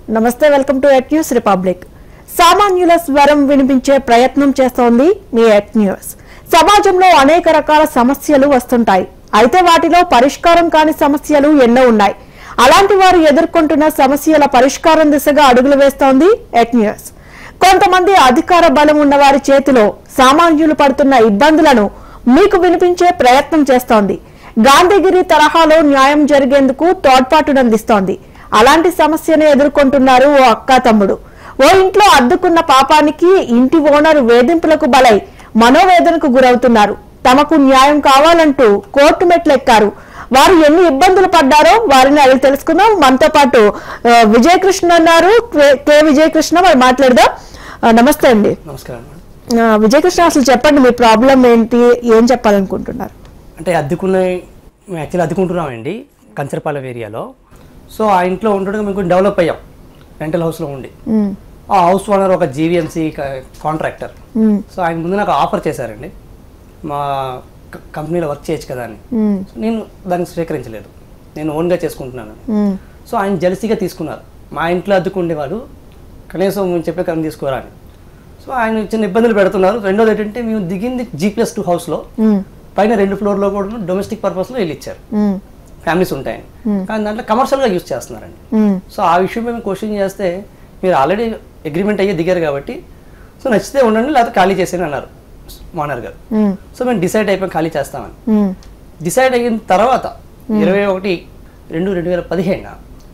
నమస్తే welcome to at news republic సామాన్యుల స్వరం వినిపించే ప్రయత్నం చేస్తోంది మీ ఎట్ న్యూస్ సమాజంలో అనేక రకాల సమస్యలు వస్తుంటాయి అయితే వాటిలో పరిష్కారం కాని సమస్యలు ఎన్నో ఉన్నాయి అలాంటి వారు ఎదుర్కొంటున్న సమస్యల పరిష్కారం దిశగా అడుగులు వేస్తోంది ఎట్ న్యూస్ కొంతమంది అధికార బలం ఉన్న వారి చేతిలో సామాన్యులు పడుతున్న ఇబ్బందులను మీకు వినిపించే ప్రయత్నం చేస్తోంది గాంధీగిరి తరహాలో న్యాయం జరిగేందుకు తోడ్పాటునందిస్తోంది అలాంటి సమస్యను ఎదుర్కొంటున్నారు ఓ అక్క తమ్ముడు ఓ ఇంట్లో అద్దుకున్న పాపానికి ఇంటి ఓనర్ వేధింపులకు బలై మనోవేదనకు గురవుతున్నారు తమకు న్యాయం కావాలంటూ కోర్టు మెట్లెక్కారు వారు ఎన్ని ఇబ్బందులు పడ్డారో వారిని అడిగి తెలుసుకుందాం మనతో పాటు ఆ, విజయకృష్ణ అన్నారు కే- కె విజయకృష్ణ మరి మాట్లాడదాం ఆ, నమస్తే అండి నమస్కారం మేడం ఆ, విజయకృష్ణ అసలు చెప్పండి మీ ప్రాబ్లం ఏంటి ఏం చెప్పాలనుకుంటున్నారు అంటే అద్దెకున్న మేము యాక్చువల్లీ అద్దెకుంటున్నామండి కంచరపాలెం ఏరియాలో సో ఆ ఇంట్లో ఉండడం మేము కొంచెం డెవలప్ అయ్యాం రెంటల్ హౌస్లో ఉండి ఉమ్, ఆ హౌస్ ఓనర్ ఒక జీవీఎంసీ కాంట్రాక్టర్ ఉమ్, సో ఆయన ముందు నాకు ఆఫర్ చేశారండి మా క- కంపెనీలో వర్క్ చేయొచ్చు కదా అని ఉమ్, సో నేను దానికి స్వీకరించలేదు నేను ఓన్గా చేసుకుంటున్నాను ఉమ్, సో ఆయన జలసీగా తీసుకున్నారు మా ఇంట్లో అద్దుకుండేవాడు కనీసం మేము చెప్పే కన్నా తీసుకోరా అని సో ఆయన చిన్న ఇబ్బందులు పెడుతున్నారు రెండోది ఏంటంటే మేము దిగింది జీ ప్లస్ టూ హౌస్లో ఉమ్, పైన రెండు ఫ్లోర్లో కూడా డొమెస్టిక్ పర్పస్లో వెళ్ళి ఇచ్చారు ఉమ్, ఫ్యామిలీస్ ఉంటాయని కానీ దాంట్లో కమర్షియల్గా యూస్ చేస్తున్నారండి ఉమ్, సో ఆ విషయం మేము క్వశ్చన్ చేస్తే మీరు ఆల్రెడీ అగ్రిమెంట్ అయ్యి దిగారు కాబట్టి సో నచ్చితే ఉండండి లేకపోతే ఖాళీ చేసేయండి అన్నారు ఓనర్ గారు ఉమ్, సో మేము డిసైడ్ అయిపోయి ఖాళీ చేస్తామని ఉమ్, డిసైడ్ అయిన తర్వాత ఇరవై ఒకటి రెండు రెండు వేల పదిహేను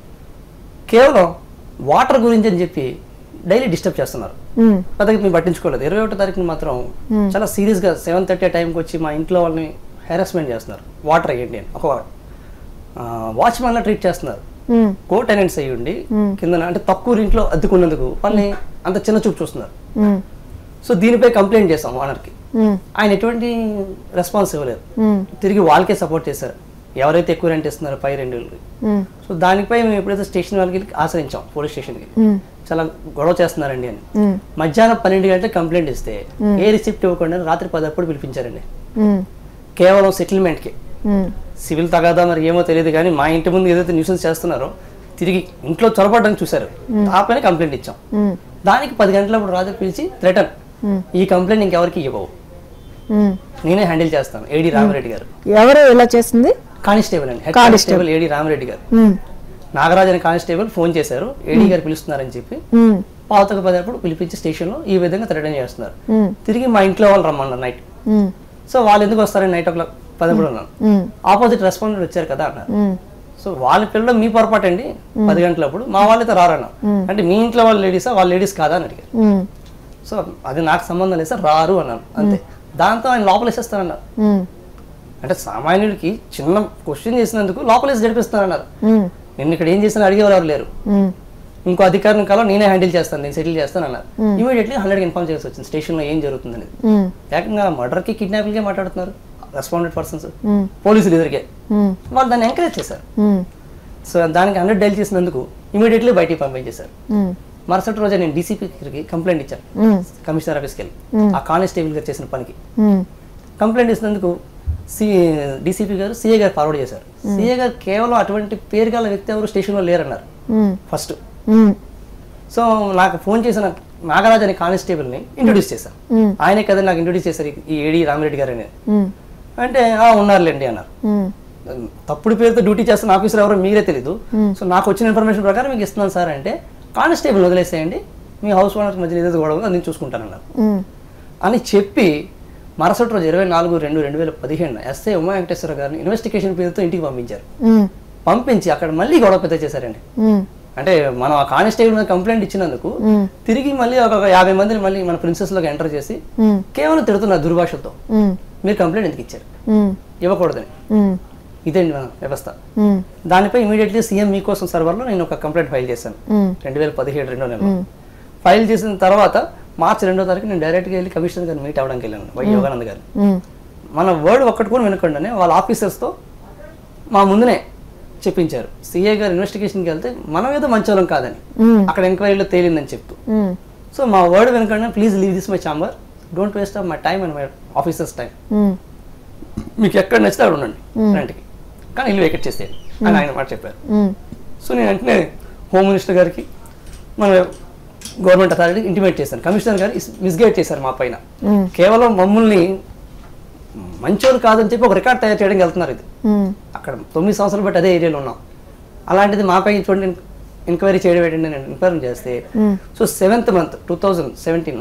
కేవలం వాటర్ గురించి అని చెప్పి డైలీ డిస్టర్బ్ చేస్తున్నారు ఉమ్, పెద్దగా మేము పట్టించుకోలేదు ఇరవై ఒకటో తారీఖున మాత్రం చాలా సీరియస్గా సెవెన్ థర్టీ టైంకి వచ్చి మా ఇంట్లో వాళ్ళని హెరాస్మెంట్ చేస్తున్నారు వాటర్ వేయండి అని ఒక వాచ్మెన్లా ట్రీట్ చేస్తున్నారు ఉమ్, కో టెనెంట్స్ అయ్యి ఉండి కింద అంటే తక్కువ ఇంట్లో అద్దుకున్నందుకు వాళ్ళని అంత చిన్న చూపు చూస్తున్నారు ఉమ్, సో దీనిపై కంప్లైంట్ చేసాం ఓనర్కి ఉమ్, ఆయన ఎటువంటి రెస్పాన్స్ ఇవ్వలేదు ఉమ్, తిరిగి వాళ్ళకే సపోర్ట్ చేశారు ఎవరైతే ఎక్కువ రెంట్ ఇస్తున్నారో పై రెండు ఉమ్, సో దానిపై మేము ఎప్పుడైతే స్టేషన్ వాళ్ళకి వెళ్ళి ఆశ్రయించాం పోలీస్ స్టేషన్కి ఉమ్, చాలా గొడవ చేస్తున్నారండి అని ఉమ్, మధ్యాహ్నం పన్నెండు గంటలకు కంప్లైంట్ ఇస్తే ఏ రిసిప్ట్ ఇవ్వకుండా రాత్రి పదప్పుడు పిలిపించారండి ఉమ్, కేవలం సెటిల్మెంట్కి ఉమ్, సివిల్ తగాదా మరి ఏమో తెలియదు కానీ మా ఇంటి ముందు ఏదైతే న్యూసెన్స్ చేస్తున్నారో తిరిగి ఇంట్లో చొరబడడానికి చూశారు ఆ పైన కంప్లైంట్ ఇచ్చాం ఉమ్, దానికి పది గంటలప్పుడు రాత్రి పిలిచి థ్రెటన్ ఈ కంప్లైంట్ ఇంకెవరికి ఇవ్వవు ఉమ్. నేనే హ్యాండిల్ చేస్తాను ఏడి రామరెడ్డి గారు ఎవరు ఇలా చేసింది కానిస్టేబుల్ అండి head constable. Constable A D Ramareddy గారు ఉమ్, నాగరాజ్ అనే కానిస్టేబుల్ ఫోన్ చేశారు ఏడీ గారు పిలుస్తున్నారని చెప్పి ఉమ్, పాతక పదేప్పుడు పిలిపించి స్టేషన్లో ఈ విధంగా థ్రెటన్ చేస్తున్నారు ఉమ్, తిరిగి మా ఇంట్లో వాళ్ళు రమ్మన్నారు నైట్ ఉమ్, సో వాళ్ళు ఎందుకు వస్తారని నైట్ ఓ క్లాక్ పదప్పుడు ఉన్నాను ఉమ్, ఆపోజిట్ రెస్పాండెంట్ వచ్చారు కదా అన్నారు ఉమ్, సో వాళ్ళ పిల్లలు మీ పొరపాటు అండి పది గంటలప్పుడు మా వాళ్ళైతే రారన్న అంటే మీ ఇంట్లో వాళ్ళ లేడీసా వాళ్ళ లేడీస్ కాదా అని అడిగారు ఉమ్, సో అది నాకు సంబంధం లేదు సార్ రారు అన్నాను అంతే దాంతో ఆయన లోపల వేసేస్తానన్నారు ఉమ్, అంటే సామాన్యుడికి చిన్న క్వశ్చన్ చేసినందుకు లోపలేసి గడిపిస్తానన్నారు ఉమ్, నేను ఇక్కడ ఏం చేసినా అడిగేవారు ఎవరు లేరు ఉమ్, ఇంకో అధికారిని కాలం నేనే హ్యాండిల్ చేస్తాను నేను సెటిల్ చేస్తాను అన్నారు ఇమీడియట్లీ హండ్రెడ్కి ఇన్ఫార్మ్ చేసి వచ్చింది స్టేషన్లో ఏం జరుగుతుందని ఉమ్, ఏకంగా మర్డర్కి కిడ్నాపింగ్కే మాట్లాడుతున్నారు రెస్పాండెడ్ పర్సన్స్ ఉమ్, పోలీసులు ఎదురికే ఉమ్, వాళ్ళు దాన్ని ఎంకరేజ్ చేశారు ఉమ్, సో దానికి హండ్రెడ్ డైల్ చేసినందుకు ఇమీడియట్లీ బయటికి పంపించేశారు ఉమ్, మరుసటి రోజే నేను డీసీపీకి కంప్లైంట్ ఇచ్చాను ఉమ్, కమిషనర్ ఆఫీస్కి వెళ్ళి ఆ కానిస్టేబుల్ గారు చేసిన పనికి ఉమ్, కంప్లైంట్ ఇచ్చినందుకు సి డీసీపీ గారు సీఏ గారు ఫార్వర్డ్ చేశారు సీఏ గారు కేవలం అటువంటి పేరు గల వ్యక్తి ఎవరు స్టేషన్లో లేరన్నారు ఉమ్, ఫస్ట్ ఉమ్, సో నాకు ఫోన్ చేసిన నాగరాజ్ అనే కానిస్టేబుల్ని ఇంట్రొడ్యూస్ చేశాను ఉమ్, ఆయనే ఆయనే కదా నాకు ఇంట్రొడ్యూస్ చేశారు ఈ- ఈ ఏడి రామిరెడ్డి గారు అనేది ఉమ్, అంటే "ఆ, ఉన్నారులేండి అన్నారు ఉమ్, తప్పుడు పేరుతో డ్యూటీ చేస్తున్న ఆఫీసర్ ఎవరో మీరే తెలీదు సో నాకు వచ్చిన ఇన్ఫర్మేషన్ ప్రకారం మీకు ఇస్తున్నాను సార్ అంటే కానిస్టేబుల్ వదిలేసేయండి మీ హౌస్ ఓనర్ మధ్య ఏదైతే గొడవ ఉందో అది నేను చూసుకుంటానన్నారు ఉమ్, అని చెప్పి మరుసటి రోజు ఇరవై నాలుగు రెండు రెండు వేల పదిహేను ఎస్ఐ ఉమా వెంకటేశ్వర గారిని ఇన్వెస్టిగేషన్ పేరుతో ఇంటికి పంపించారు ఉమ్, పంపించి అక్కడ మళ్ళీ గొడవ పెద్ద చేశారండి ఉమ్, అంటే మనం ఆ కానిస్టేబుల్ మీద కంప్లైంట్ ఇచ్చినందుకు ఉమ్, తిరిగి మళ్ళీ ఒక ఒక యాభై మందిని మళ్ళీ మన ప్రిన్సెస్లోకి ఎంటర్ చేసి ఉమ్, కేవలం తిడుతున్నారు దుర్భాషతో ఉమ్, మీరు కంప్లైంట్ ఎందుకు ఇచ్చారు ఉమ్, ఇవ్వకూడదని ఉమ్, ఇదండి మన వ్యవస్థ ఉమ్, దానిపై ఇమీడియట్లీ సీఎం మీకోసం సర్వర్లో నేను ఒక కంప్లైంట్ ఫైల్ చేశాను ఉమ్, రెండు వేల పదిహేడు రెండో నెల ఫైల్ చేసిన తర్వాత మార్చి రెండో తారీఖు నేను డైరెక్ట్గా వెళ్ళి కమిషనర్ గారిని మీట్ అవ్వడానికి వెళ్ళాను వై యోగానంద్ గారు ఉమ్, మన వర్డ్ ఒక్కటి కూడా వినకుండానే వాళ్ళ ఆఫీసర్స్తో మా ముందునే చెప్పించారు సిఏ గారు ఇన్వెస్టిగేషన్కి వెళ్తే మనం ఏదో మంచోళం కాదని ఉమ్, అక్కడ ఎంక్వైరీలో తేలిందని చెప్తూ ఉమ్, సో మా వర్డ్ వినకుండా please leave this my chamber don't waste of my time and my officers time um, మీకు ఎక్కడ నచ్చితే అక్కడ ఉండండి రెంట్కి కానీ ఇల్లు వేకెట్ చేసేయండి అని ఆయన మాట చెప్పారు ఉమ్, సో నేను వెంటనే హోమ్ మినిస్టర్ గారికి మన గవర్నమెంట్ అథారిటీ ఇంటిమేట్ చేశాను కమిషనర్ గారు మిస్గైడ్ చేశారు మా పైన కేవలం మమ్మల్ని మంచోళ్ళు కాదని చెప్పి ఒక రికార్డ్ తయారు చేయడానికి వెళ్తున్నారు ఇది ఉమ్, అక్కడ తొమ్మిది సంవత్సరాలు బట్టి అదే ఏరియాలో ఉన్నాం అలాంటిది మాపై చూడండి ఎంక్వైరీ చేయడం ఏంటంటే నేను ఎంక్వైరీ చేస్తే so seventh month two thousand seventeen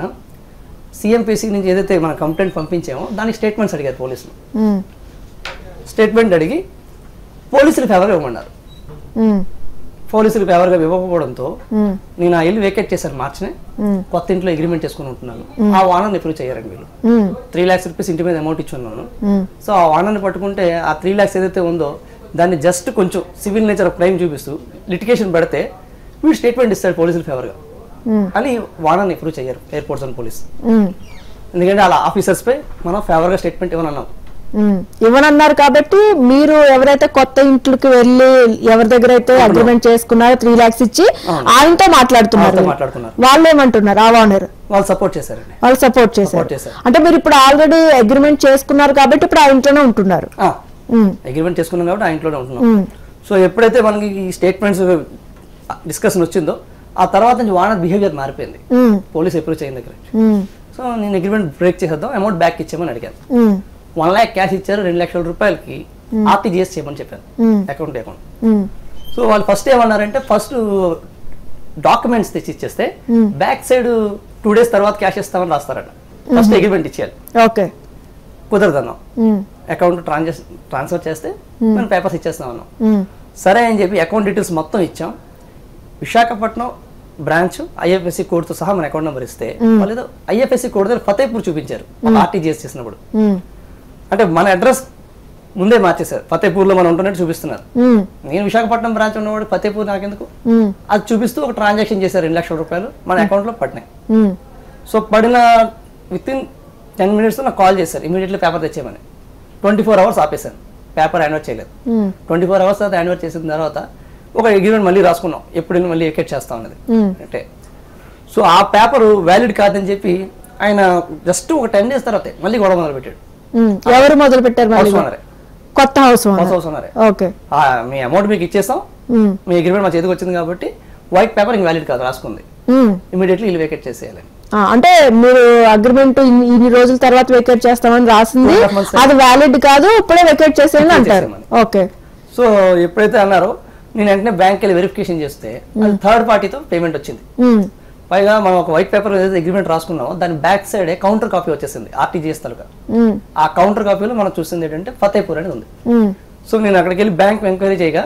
CMPC నుంచి ఏదైతే మన కంప్లైంట్ పంపించామో దానికి స్టేట్మెంట్స్ అడిగారు పోలీసులు ఉమ్, స్టేట్మెంట్ అడిగి పోలీసులు ఫేవర్గా ఇవ్వమన్నారు ఉమ్, పోలీసులు ఫేవర్గా ఇవ్వకపోవడంతో ఉమ్, నేను ఆ ఇల్లు వేకెట్ చేశాను మార్చినే ఉమ్, కొత్త ఇంట్లో అగ్రిమెంట్ చేసుకుని ఉంటున్నాను ఆ వానర్ని ఎప్పుడు చేయారండి వీళ్ళు ఉమ్, త్రీ ల్యాక్స్ రూపీస్ ఇంటి మీద అమౌంట్ ఇచ్చి ఉన్నాను ఉమ్, సో ఆ వానర్ని పట్టుకుంటే ఆ త్రీ ల్యాక్స్ ఏదైతే ఉందో దాన్ని జస్ట్ కొంచెం సివిల్ నేచర్ ఆఫ్ క్రైమ్ చూపిస్తూ లిటికేషన్ పడితే వీడు స్టేట్మెంట్ ఇస్తాడు పోలీసులు ఫేవర్గా ఉమ్, అని వానర్ని ఎప్పుడు చేయరు ఎయిర్పోర్ట్స్ అండ్ పోలీస్ ఉమ్, ఎందుకంటే అలా ఆఫీసర్స్ పై మనం ఫేవర్గా స్టేట్మెంట్ ఇవ్వనన్నాం ఉమ్. ఇవ్వనన్నారు కాబట్టి మీరు ఎవరైతే కొత్త ఇంట్లోకి వెళ్ళి ఎవరి దగ్గర అయితే అగ్రిమెంట్ చేసుకున్నారో త్రీ లాక్స్ ఇచ్చి అవును. ఆయనతో మాట్లాడుతున్నారు వాళ్ళతో మాట్లాడుతున్నారు వాళ్ళు ఏమంటున్నారు ఆ ఓనర్ వాళ్ళు సపోర్ట్ చేశారండి వాళ్ళు సపోర్ట్ చేశారు Support చేశారు. అంటే మీరు ఇప్పుడు ఆల్రెడీ అగ్రిమెంట్ చేసుకున్నారు కాబట్టి ఇప్పుడు ఆ ఇంట్లోనే ఉంటున్నారు ఉమ్, అగ్రిమెంట్ చేసుకున్నాం కాబట్టి ఆ ఇంట్లోనే ఉంటున్నాం ఉమ్, సో ఎప్పుడైతే మనకి ఈ స్టేట్మెంట్స్ డిస్కషన్ వచ్చిందో ఆ తర్వాత నుంచి వానర్ బిహేవియర్ మారిపోయింది ఉమ్, పోలీస్ ఎప్పుడు చేయని దగ్గర ఉమ్, సో నేను అగ్రిమెంట్ బ్రేక్ చేసేద్దాం అమౌంట్ బ్యాక్ ఇచ్చామని అడిగాను ఉమ్, వన్ ల్యాక్ క్యాష్ ఇచ్చారు రెండు లక్షల రూపాయలకి ఆర్టీజీఎస్ చేయమని చెప్పాను um, account account um, so వాళ్ళు ఫస్ట్ ఏమన్నారంటే ఫస్ట్ డాక్యుమెంట్స్ తెచ్చి ఇచ్చేస్తే బ్యాక్ సైడ్ టూ డేస్ తర్వాత క్యాష్ ఇస్తామని రాస్తారట ఫస్ట్ అగ్రిమెంట్ ఇచ్చేయాలి ఓకే కుదరదన్నాం ఉమ్, అకౌంట్ ట్రాన్సాక్స్ ట్రాన్స్ఫర్ చేస్తే మనం పేపర్స్ ఇచ్చేస్తాం అన్నాం ఉమ్, సరే అని చెప్పి అకౌంట్ డీటెయిల్స్ మొత్తం ఇచ్చాం విశాఖపట్నం బ్రాంచ్ ఐఎఫ్ఎస్సి కోడ్తో సహా మన అకౌంట్ నెంబర్ ఇస్తే వాళ్ళు ఏదో ఐఎఫ్ఎస్సి కోడ్ దగ్గర ఫతేపూర్ చూపించారు ఆర్టీజీఎస్ చేసినప్పుడు ఉమ్, అంటే మన అడ్రస్ ముందే మార్చేశారు ఫతేపూర్లో మనం ఉంటున్నట్టు చూపిస్తున్నారు ఉమ్, నేను విశాఖపట్నం బ్రాంచ్ ఉన్నవాడు ఫతేపూర్ నాకెందుకు ఉమ్, అది చూపిస్తూ ఒక ట్రాన్సాక్షన్ చేశారు రెండు లక్షల రూపాయలు మన అకౌంట్లో పడినాయి ఉమ్, సో పడిన విత్ ఇన్ టెన్ మినిట్స్లో నాకు కాల్ చేశారు ఇమీడియట్లీ పేపర్ తెచ్చేయమని ట్వంటీ ఫోర్ అవర్స్ ఆపేశాను పేపర్ యాన్వర్ చేయలేదు ఉమ్, ట్వంటీ ఫోర్ అవర్స్ తర్వాత యాన్వర్ చేసిన తర్వాత ఒక అగ్రిమెంట్ మళ్ళీ రాసుకున్నాం ఎప్పుడు వెళ్ళి మళ్ళీ ఎకెట్ చేస్తాం అనేది ఉమ్, అంటే సో ఆ పేపర్ వ్యాలిడ్ కాదని చెప్పి ఆయన జస్ట్ ఒక టెన్ డేస్ తర్వాత మళ్ళీ గొడవ మొదలు పెట్టాడు ఉమ్. ఎవరు మొదలు పెట్టారు మళ్ళీ హౌస్ ఓనరే కొత్త హౌస్ హౌస్ ఓనర్ హౌస్ ఓనరే ఓకే ఆ, మీ అమౌంట్ మీకు ఇచ్చేస్తాం ఉమ్, మీ అగ్రిమెంట్ మా చేతికి వచ్చింది కాబట్టి వైట్ పేపర్ ఇంక వ్యాలిడ్ కాదు రాసుకుంది ఉమ్. ఇమీడియట్లీ ఇల్లు వేకెట్ చేసేయాలి ఆ, అంటే మీరు అగ్రిమెంట్ ఇన్ని ఇన్ని రోజుల తర్వాత వెకేట్ చేస్తామని రాసింది Two and a half months అది వ్యాలిడ్ కాదు ఇప్పుడే వెకేట్ చేసేయండి Vacate అంటారు చేసేయమని. ఓకే సో ఎప్పుడైతే అన్నారో నేను వెంటనే బ్యాంక్ వెళ్ళి వెరిఫికేషన్ చేస్తే అది థర్డ్ పార్టీతో పేమెంట్ వచ్చింది ఉమ్, పైగా మనం ఒక వైట్ పేపర్ ఏదైతే అగ్రిమెంట్ రాసుకున్నామో దాని బ్యాక్ సైడ్ కౌంటర్ కాపీ వచ్చేసింది ఆర్టీజీఎస్ తలుగా ఉమ్, ఆ కౌంటర్ కాపీలో మనం చూసింది ఏంటంటే ఫతేపూర్ అని ఉంది ఉమ్, సో నేను అక్కడికి వెళ్ళి బ్యాంక్ ఎంక్వైరీ చేయగా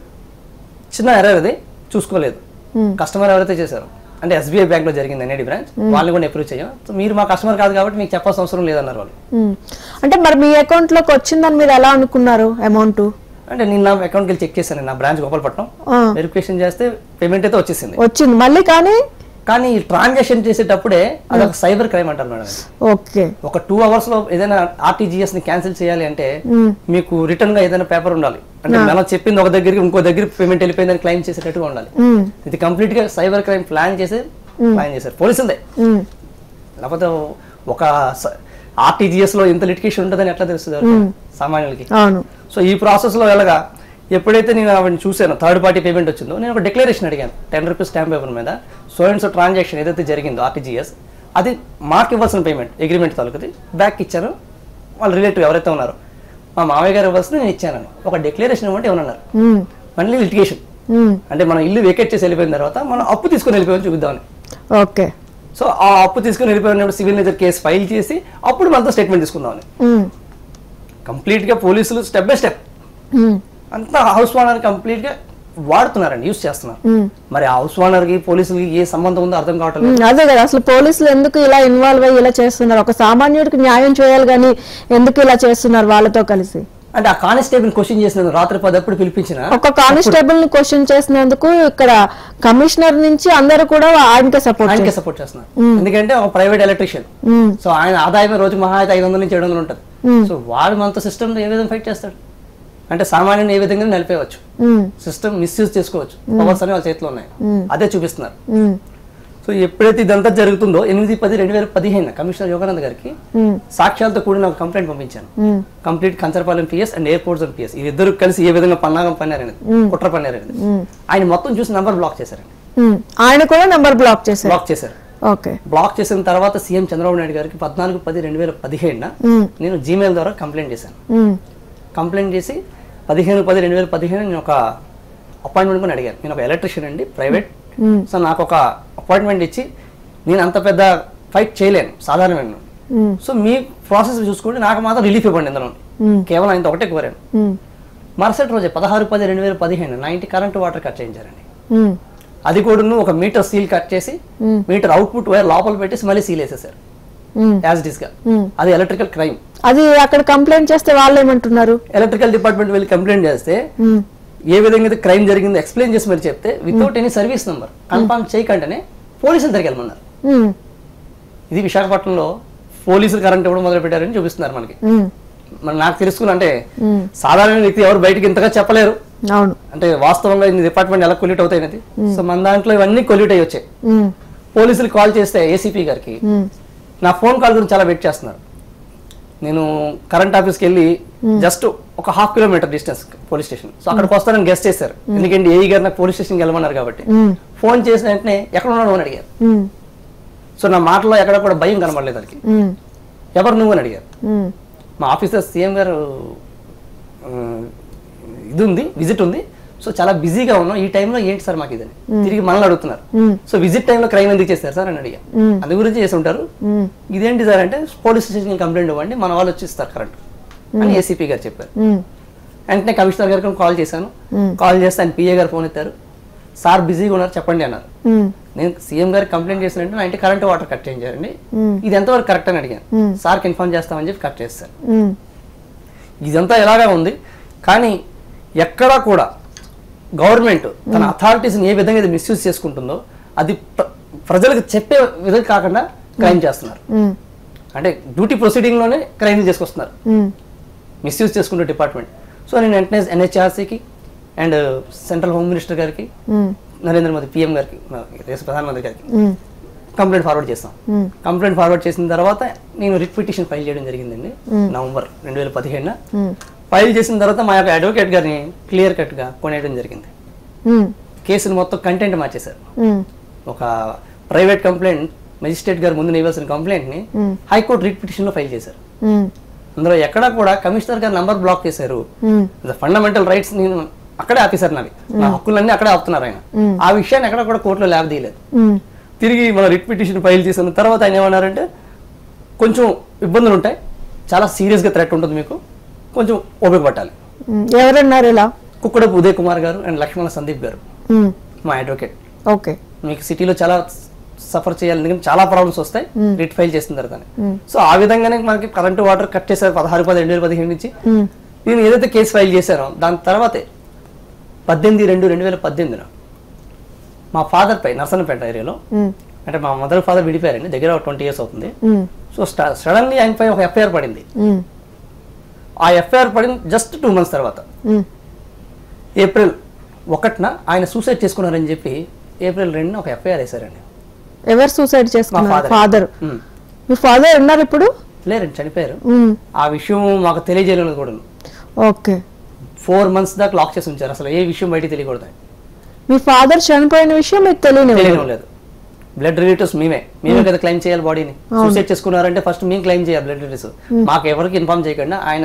చిన్న ఎర్రర్ అది చూసుకోలేదు Hmm. కస్టమర్ ఎవరైతే చేశారు అంటే ఎస్బీఐ బ్యాంక్ లో జరిగింది ఎన్ఐడి బ్రాంచ్ వాళ్ళని కూడా అప్రూవ్ చేయం సో మీరు మా కస్టమర్ కాదు కాబట్టి మీకు చెప్పాల్సిన అవసరం లేదన్నారు వాళ్ళు ఉమ్. అంటే మరి మీ అకౌంట్ లోకి వచ్చిందని మీరు ఎలా అనుకున్నారు అమౌంట్ అంటే నేను నా అకౌంట్కి వెళ్ళి చెక్ చేశాను నా బ్రాంచ్ గోపాలపట్నం వెరిఫికేషన్ చేస్తే పేమెంట్ అయితే వచ్చేసింది వచ్చింది మళ్ళీ కానీ కానీ ఈ ట్రాన్సాక్షన్ చేసేటప్పుడే అది ఒక సైబర్ క్రైమ్ అంటారు మేడం ఇది. ఓకే ఒక టూ అవర్స్ లో ఏదైనా ఆర్టీజీఎస్ ని క్యాన్సిల్ చేయాలి అంటే ఉమ్, మీకు రిటర్న్ గా ఏదైనా పేపర్ ఉండాలి అంటే మనం చెప్పింది ఒక దగ్గరికి ఇంకో దగ్గర పేమెంట్ వెళ్ళిపోయిందని క్లెయిమ్ చేసేటట్టుగా ఉండాలి ఉమ్, ఇది కంప్లీట్ గా సైబర్ క్రైమ్ ప్లాన్ చేసి ప్లాన్ చేశారు పోలీసులదే ఉమ్, లేకపోతే ఒక ఆర్టీజీఎస్ లో ఇంత లిటికేషన్ ఉంటుందని ఎట్లా తెలుస్తుంది ఎవరికి? సామాన్యులకి అవును సో ఈ ప్రాసెస్ లో వెళ్ళగా ఎప్పుడైతే నేను ఆవిడని చూశాను థర్డ్ పార్టీ పేమెంట్ వచ్చిందో నేను ఒక డిక్లరేషన్ అడిగాను టెన్ రూపీస్ స్టాంప్ పేపర్ మీద సో అండ్ సో ట్రాన్సాక్షన్ ఏదైతే జరిగిందో ఆర్టీజీఎస్ అది మాకు ఇవ్వాల్సిన పేమెంట్ అగ్రిమెంట్ తాలూకుది బ్యాక్ ఇచ్చాను వాళ్ళ రిలేటివ్ ఎవరైతే ఉన్నారో మా మామయ్య గారు ఇవ్వాల్సింది నేను ఇచ్చాను ఒక డిక్లరేషన్ ఇవ్వంటే ఏమన్నారు ఉమ్, మళ్ళీ లిటిగేషన్ ఉమ్, అంటే మనం ఇల్లు వేకెట్ చేసి వెళ్ళిపోయిన తర్వాత మనం అప్పు తీసుకుని వెళ్ళిపోయామని చూపిద్దామని ఓకే సో ఆ అప్పు తీసుకుని వెళ్ళిపోయినప్పుడు సివిల్ నేచర్ కేసు ఫైల్ చేసి అప్పుడు మనతో స్టేట్మెంట్ తీసుకుందామని ఉమ్, కంప్లీట్గా పోలీసులు స్టెప్ బై స్టెప్ ఉమ్, అంతా హౌస్ ఓనర్ కంప్లీట్గా వాడుతున్నారండి యూస్ చేస్తున్నారు ఉమ్. మరి ఆ హౌస్ ఓనర్కి పోలీసులకి ఏ సంబంధం ఉందో అర్థం కావట్లేదు ఉమ్, అదే కదా అసలు పోలీసులు ఎందుకు ఇలా ఇన్వాల్వ్ అయ్యి ఇలా చేస్తున్నారు ఒక సామాన్యుడికి న్యాయం చేయాలి కానీ ఎందుకు ఇలా చేస్తున్నారు వాళ్ళతో కలిసి అంటే ఆ కానిస్టేబుల్ క్వశ్చన్ చేసిన రాత్రి పదప్పుడు పిలిపించిన ఒక కానిస్టేబుల్ ని క్వశ్చన్ చేసినందుకు ఇక్కడ కమిషనర్ నుంచి అందరూ కూడా ఆయనకే సపోర్ట్ ఆయనకే సపోర్ట్ చేస్తున్నారు ఎందుకంటే ఒక ప్రైవేట్ ఎలక్ట్రీషియన్ సో ఆయన ఆదాయం రోజు మహా అయితే ఐదు వందల నుంచి ఏడు వందలు ఉంటుంది సో వాడు మనతో సిస్టమ్ ఏ విధంగా ఫైట్ చేస్తాడు అంటే సామాన్యుని ఏ విధంగా నిలిపేయవచ్చు సిస్టమ్ మిస్యూజ్ చేసుకోవచ్చు పవర్స్ అనేవి వాళ్ళ చేతిలో ఉన్నాయి అదే చూపిస్తున్నారు సో ఎప్పుడైతే ఇదంతా జరుగుతుందో ఎనిమిది పది రెండు వేల పదిహేను కమిషనర్ యోగానంద్ గారికి సాక్ష్యాలతో కూడిన ఒక కంప్లైంట్ పంపించాను complete Kancharapalem PS and airports and PS ఇద్దరు కలిసి ఏ విధంగా పన్నాగం పన్నారనేది కుట్ర పన్నారనేది ఆయన మొత్తం చూసి నంబర్ బ్లాక్ చేశారండి ఉమ్. ఆయన కూడా నెంబర్ బ్లాక్ చేశారు బ్లాక్ చేశారు ఓకే బ్లాక్ చేసిన తర్వాత సీఎం చంద్రబాబు నాయుడు గారికి పద్నాలుగు పది రెండు వేల పదిహేడున ఉమ్. నేను జీమెయిల్ ద్వారా కంప్లైంట్ చేశాను ఉమ్. కంప్లైంట్ చేసి పదిహేను పది రెండు వేల పదిహేను నేను ఒక అపాయింట్మెంట్ కూడా అడిగాను నేను ఒక ఎలక్ట్రిషియన్ అండి ప్రైవేట్ ఉమ్. సో నాకు ఒక అపాయింట్మెంట్ ఇచ్చి నేను అంత పెద్ద ఫైట్ చేయలేను సాధారణమైన ఉమ్. సో మీ ప్రాసెస్ చూసుకుంటే నాకు మాత్రం రిలీఫ్ ఇవ్వండి ఇందులో ఉమ్. కేవలం ఇంత ఒకటే కోరాను ఉమ్. మరుసటి రోజే పదహారు పది రెండు వేల పదిహేను నా ఇంటి కరెంట్ వాటర్ కట్ చేయించారండి ఉమ్. అది కూడా ఒక మీటర్ సీల్ కట్ చేసి ఉమ్. మీటర్ అవుట్పుట్ వైర్ లోపల పెట్టేసి మళ్ళీ సీల్ వేసేసారు ఉమ్. యాజ్ ఇట్ ఈస్ గా ఉమ్. అది ఎలక్ట్రికల్ క్రైమ్ అది అక్కడ కంప్లైంట్ చేస్తే వాళ్ళు ఏమంటున్నారు ఎలక్ట్రికల్ డిపార్ట్మెంట్ వెళ్ళి కంప్లైంట్ చేస్తే ఉమ్. ఏ విధంగా అయితే క్రైమ్ జరిగిందో ఎక్స్ప్లెయిన్ చేసి మరి చెప్తే without any service number confirm చేయకుండానే పోలీసులు దగ్గరికి వెళ్ళమన్నారు ఉమ్. ఇది విశాఖపట్నంలో పోలీసులు కరెంట్ ఎప్పుడు మొదలు పెట్టారని చూపిస్తున్నారు మనకి ఉమ్. మరి నాకు తెలుసుకుని అంటే ఉమ్. సాధారణ వ్యక్తి ఎవరు బయటికి ఇంతగా చెప్పలేరు అవును అంటే వాస్తవంగా ఈ డిపార్ట్మెంట్ ఎలా కొల్యూట్ అవుతాయి అనేది సో మన దాంట్లో ఇవన్నీ కొల్యూట్ అయ్యి వచ్చాయి ఉమ్. పోలీసులు కాల్ చేస్తే ఏసీపీ గారికి ఉమ్. నా ఫోన్ కాల్ గురించి చాలా వెయిట్ చేస్తున్నారు నేను కరెంట్ ఆఫీస్కి వెళ్ళి జస్ట్ ఒక half kilometre distance police station so అక్కడికి వస్తానని గెస్ట్ చేశారు ఎందుకంటే ఏఈ గారు నాకు పోలీస్ స్టేషన్కి వెళ్ళమన్నారు కాబట్టి ఉమ్. ఫోన్ చేసిన వెంటనే ఎక్కడ ఉన్నాడు అని అడిగారు ఉమ్. సో నా మాటలో ఎక్కడ కూడా భయం కనబడలేదు దానికి ఉమ్. ఎవరు నువ్వు అని అడిగారు ఉమ్. మా ఆఫీసర్ సీఎం గారు ఆ, ఇది ఉంది విజిట్ ఉంది సో చాలా బిజీగా ఉన్నాం ఈ టైంలో ఏంటి సార్ మాకు ఇదని తిరిగి మనల్ని అడుగుతున్నారు ఉమ్. సో విజిట్ టైంలో క్రైమ్ ఎందుకు చేస్తారు సార్ అని అడిగా ఉమ్. అందు గురించి చేసి ఉంటారు ఉమ్. ఇదేంటి సార్ అంటే పోలీస్ స్టేషన్కి కంప్లైంట్ ఇవ్వండి మన వాళ్ళు వచ్చి ఇస్తారు కరెంట్ అని ఏసీపీ గారు చెప్పారు ఉమ్. వెంటనే కమిషనర్ గారికి కాల్ చేశాను మ్మ్. కాల్ చేస్తే ఆయన పిఏ గారు ఫోన్ ఎత్తారు సార్ బిజీగా ఉన్నారు చెప్పండి అన్నారు ఉమ్. నేను సీఎం గారికి కంప్లైంట్ చేసినట్టు నా ఇంటి కరెంట్ వాటర్ కట్ చేయించారండి మ్మ్. ఇది ఎంతవరకు కరెక్ట్ అని అడిగాను మ్మ్. సార్కి ఇన్ఫార్మ్ చేస్తామని చెప్పి కట్ చేస్తారు ఉమ్. ఇదంతా ఎలాగా ఉంది కానీ ఎక్కడా కూడా గవర్నమెంట్ తన అథారిటీస్ని ఏ విధంగా ఇది మిస్యూజ్ చేసుకుంటుందో అది ప్ర- ప్రజలకు చెప్పే విధంగా కాకుండా క్రైమ్ చేస్తున్నారు ఉమ్. అంటే డ్యూటీ ప్రొసీడింగ్లోనే క్రైమ్ చేసుకొస్తున్నారు ఉమ్. మిస్యూజ్ చేసుకుంటే డిపార్ట్మెంట్ సో నేను వెంటనే ఎన్హెచ్ఆర్సీకి అండ్ సెంట్రల్ హోమ్ మినిస్టర్ గారికి ఉమ్. నరేంద్ర మోదీ పిఎం గారికి మన దేశ ప్రధానమంత్రి గారికి ఉమ్. కంప్లైంట్ ఫార్వర్డ్ చేస్తాం ఉమ్. కంప్లైంట్ ఫార్వర్డ్ చేసిన తర్వాత నేను రిట్ పిటిషన్ ఫైల్ చేయడం జరిగిందండి నవంబర్ రెండు వేల పదిహేడున ఉమ్. ఫైల్ చేసిన తర్వాత మా యొక్క అడ్వకేట్ గారిని క్లియర్ కట్గా కొనేయడం జరిగింది ఉమ్. కేసును మొత్తం కంటెంట్ మార్చేశారు ఉమ్. ఒక ప్రైవేట్ కంప్లైంట్ మెజిస్ట్రేట్ గారు ముందు ఇవ్వాల్సిన కంప్లైంట్ని Hmm. హైకోర్టు రిట్ పిటిషన్లో ఫైల్ చేశారు ఉమ్. అందులో ఎక్కడా కూడా కమిషనర్ గారు నంబర్ బ్లాక్ చేశారు ఉమ్. ఫండమెంటల్ రైట్స్ నేను అక్కడే ఆపేశారు నావి నా హక్కులన్నీ అక్కడే ఆపుతున్నారు ఆయన Hmm. ఆ విషయాన్ని ఎక్కడ కూడా కోర్టులో ల్యాబ్ తీయలేదు ఉమ్. తిరిగి మన రిట్ పిటిషన్ ఫైల్ చేసిన తర్వాత ఆయన ఏమన్నారంటే కొంచెం ఇబ్బందులు ఉంటాయి చాలా సీరియస్గా థ్రెట్ ఉంటుంది మీకు కొంచెం ఓపిక పట్టాలి ఉమ్. ఎవరన్నారు ఇలా కుక్కడపు ఉదయ్ కుమార్ గారు అండ్ లక్ష్మణ సందీప్ గారు ఉమ్. మా అడ్వకేట్ ఓకే మీకు సిటీలో చాలా సఫర్ చేయాలి ఎందుకంటే చాలా ప్రాబ్లమ్స్ వస్తాయి రిట్ ఫైల్ చేసిన తర్వాత సో ఆ విధంగానే మనకి కరెంటు వాటర్ కట్ చేశారు పదహారు పది రెండు వేల పదిహేను నుంచి ఉమ్. నేను ఏదైతే కేసు ఫైల్ చేశానో దాని తర్వాతే పద్దెనిమిది రెండు రెండు వేల పద్దెనిమిదిన మా ఫాదర్ పై నర్సన్నపేట ఏరియాలో ఉమ్. అంటే మా మదర్ ఫాదర్ విడిపోయారండి దగ్గర ట్వంటీ ఇయర్స్ అవుతుంది ఉమ్. సో సడన్లీ ఆయనపై ఒక ఎఫ్ఐఆర్ పడింది ఉమ్. ఆ ఎఫ్ఐఆర్ పడింది జస్ట్ టూ మంత్స్ తర్వాత ఉమ్. ఏప్రిల్ ఒకటిన ఆయన సూసైడ్ చేసుకున్నారని చెప్పి ఏప్రిల్ రెండున ఒక ఎఫ్ఐఆర్ వేశారండి ఎవరు సూసైడ్ మా చేసుకున్నారు ఫాదర్ ఫాదర్ మీ ఫాదర్ ఉన్నారు ఇప్పుడు లేరండి చనిపోయారు ఉమ్. ఆ విషయం మాకు తెలియజేయలేదు కూడా ఓకే ఫోర్ మంత్స్ దాకా లాక్ చేసి ఉంచారు అసలు ఏ విషయం బయటికి తెలియకూడదు మీ ఫాదర్ చనిపోయిన విషయం మీకు తెలియని తెలియడం లేదు బ్లడ్ రిలేటివ్స్ మేమే మేమే కదా క్లైమ్ చేయాలి బాడీని సూసైడ్ చేసుకున్నారంటే ఫస్ట్ మేము క్లైమ్ చేయాలి బ్లడ్ రిలేటివ్స్ మాకు ఎవరికి ఇన్ఫార్మ్ చేయకుండా ఆయన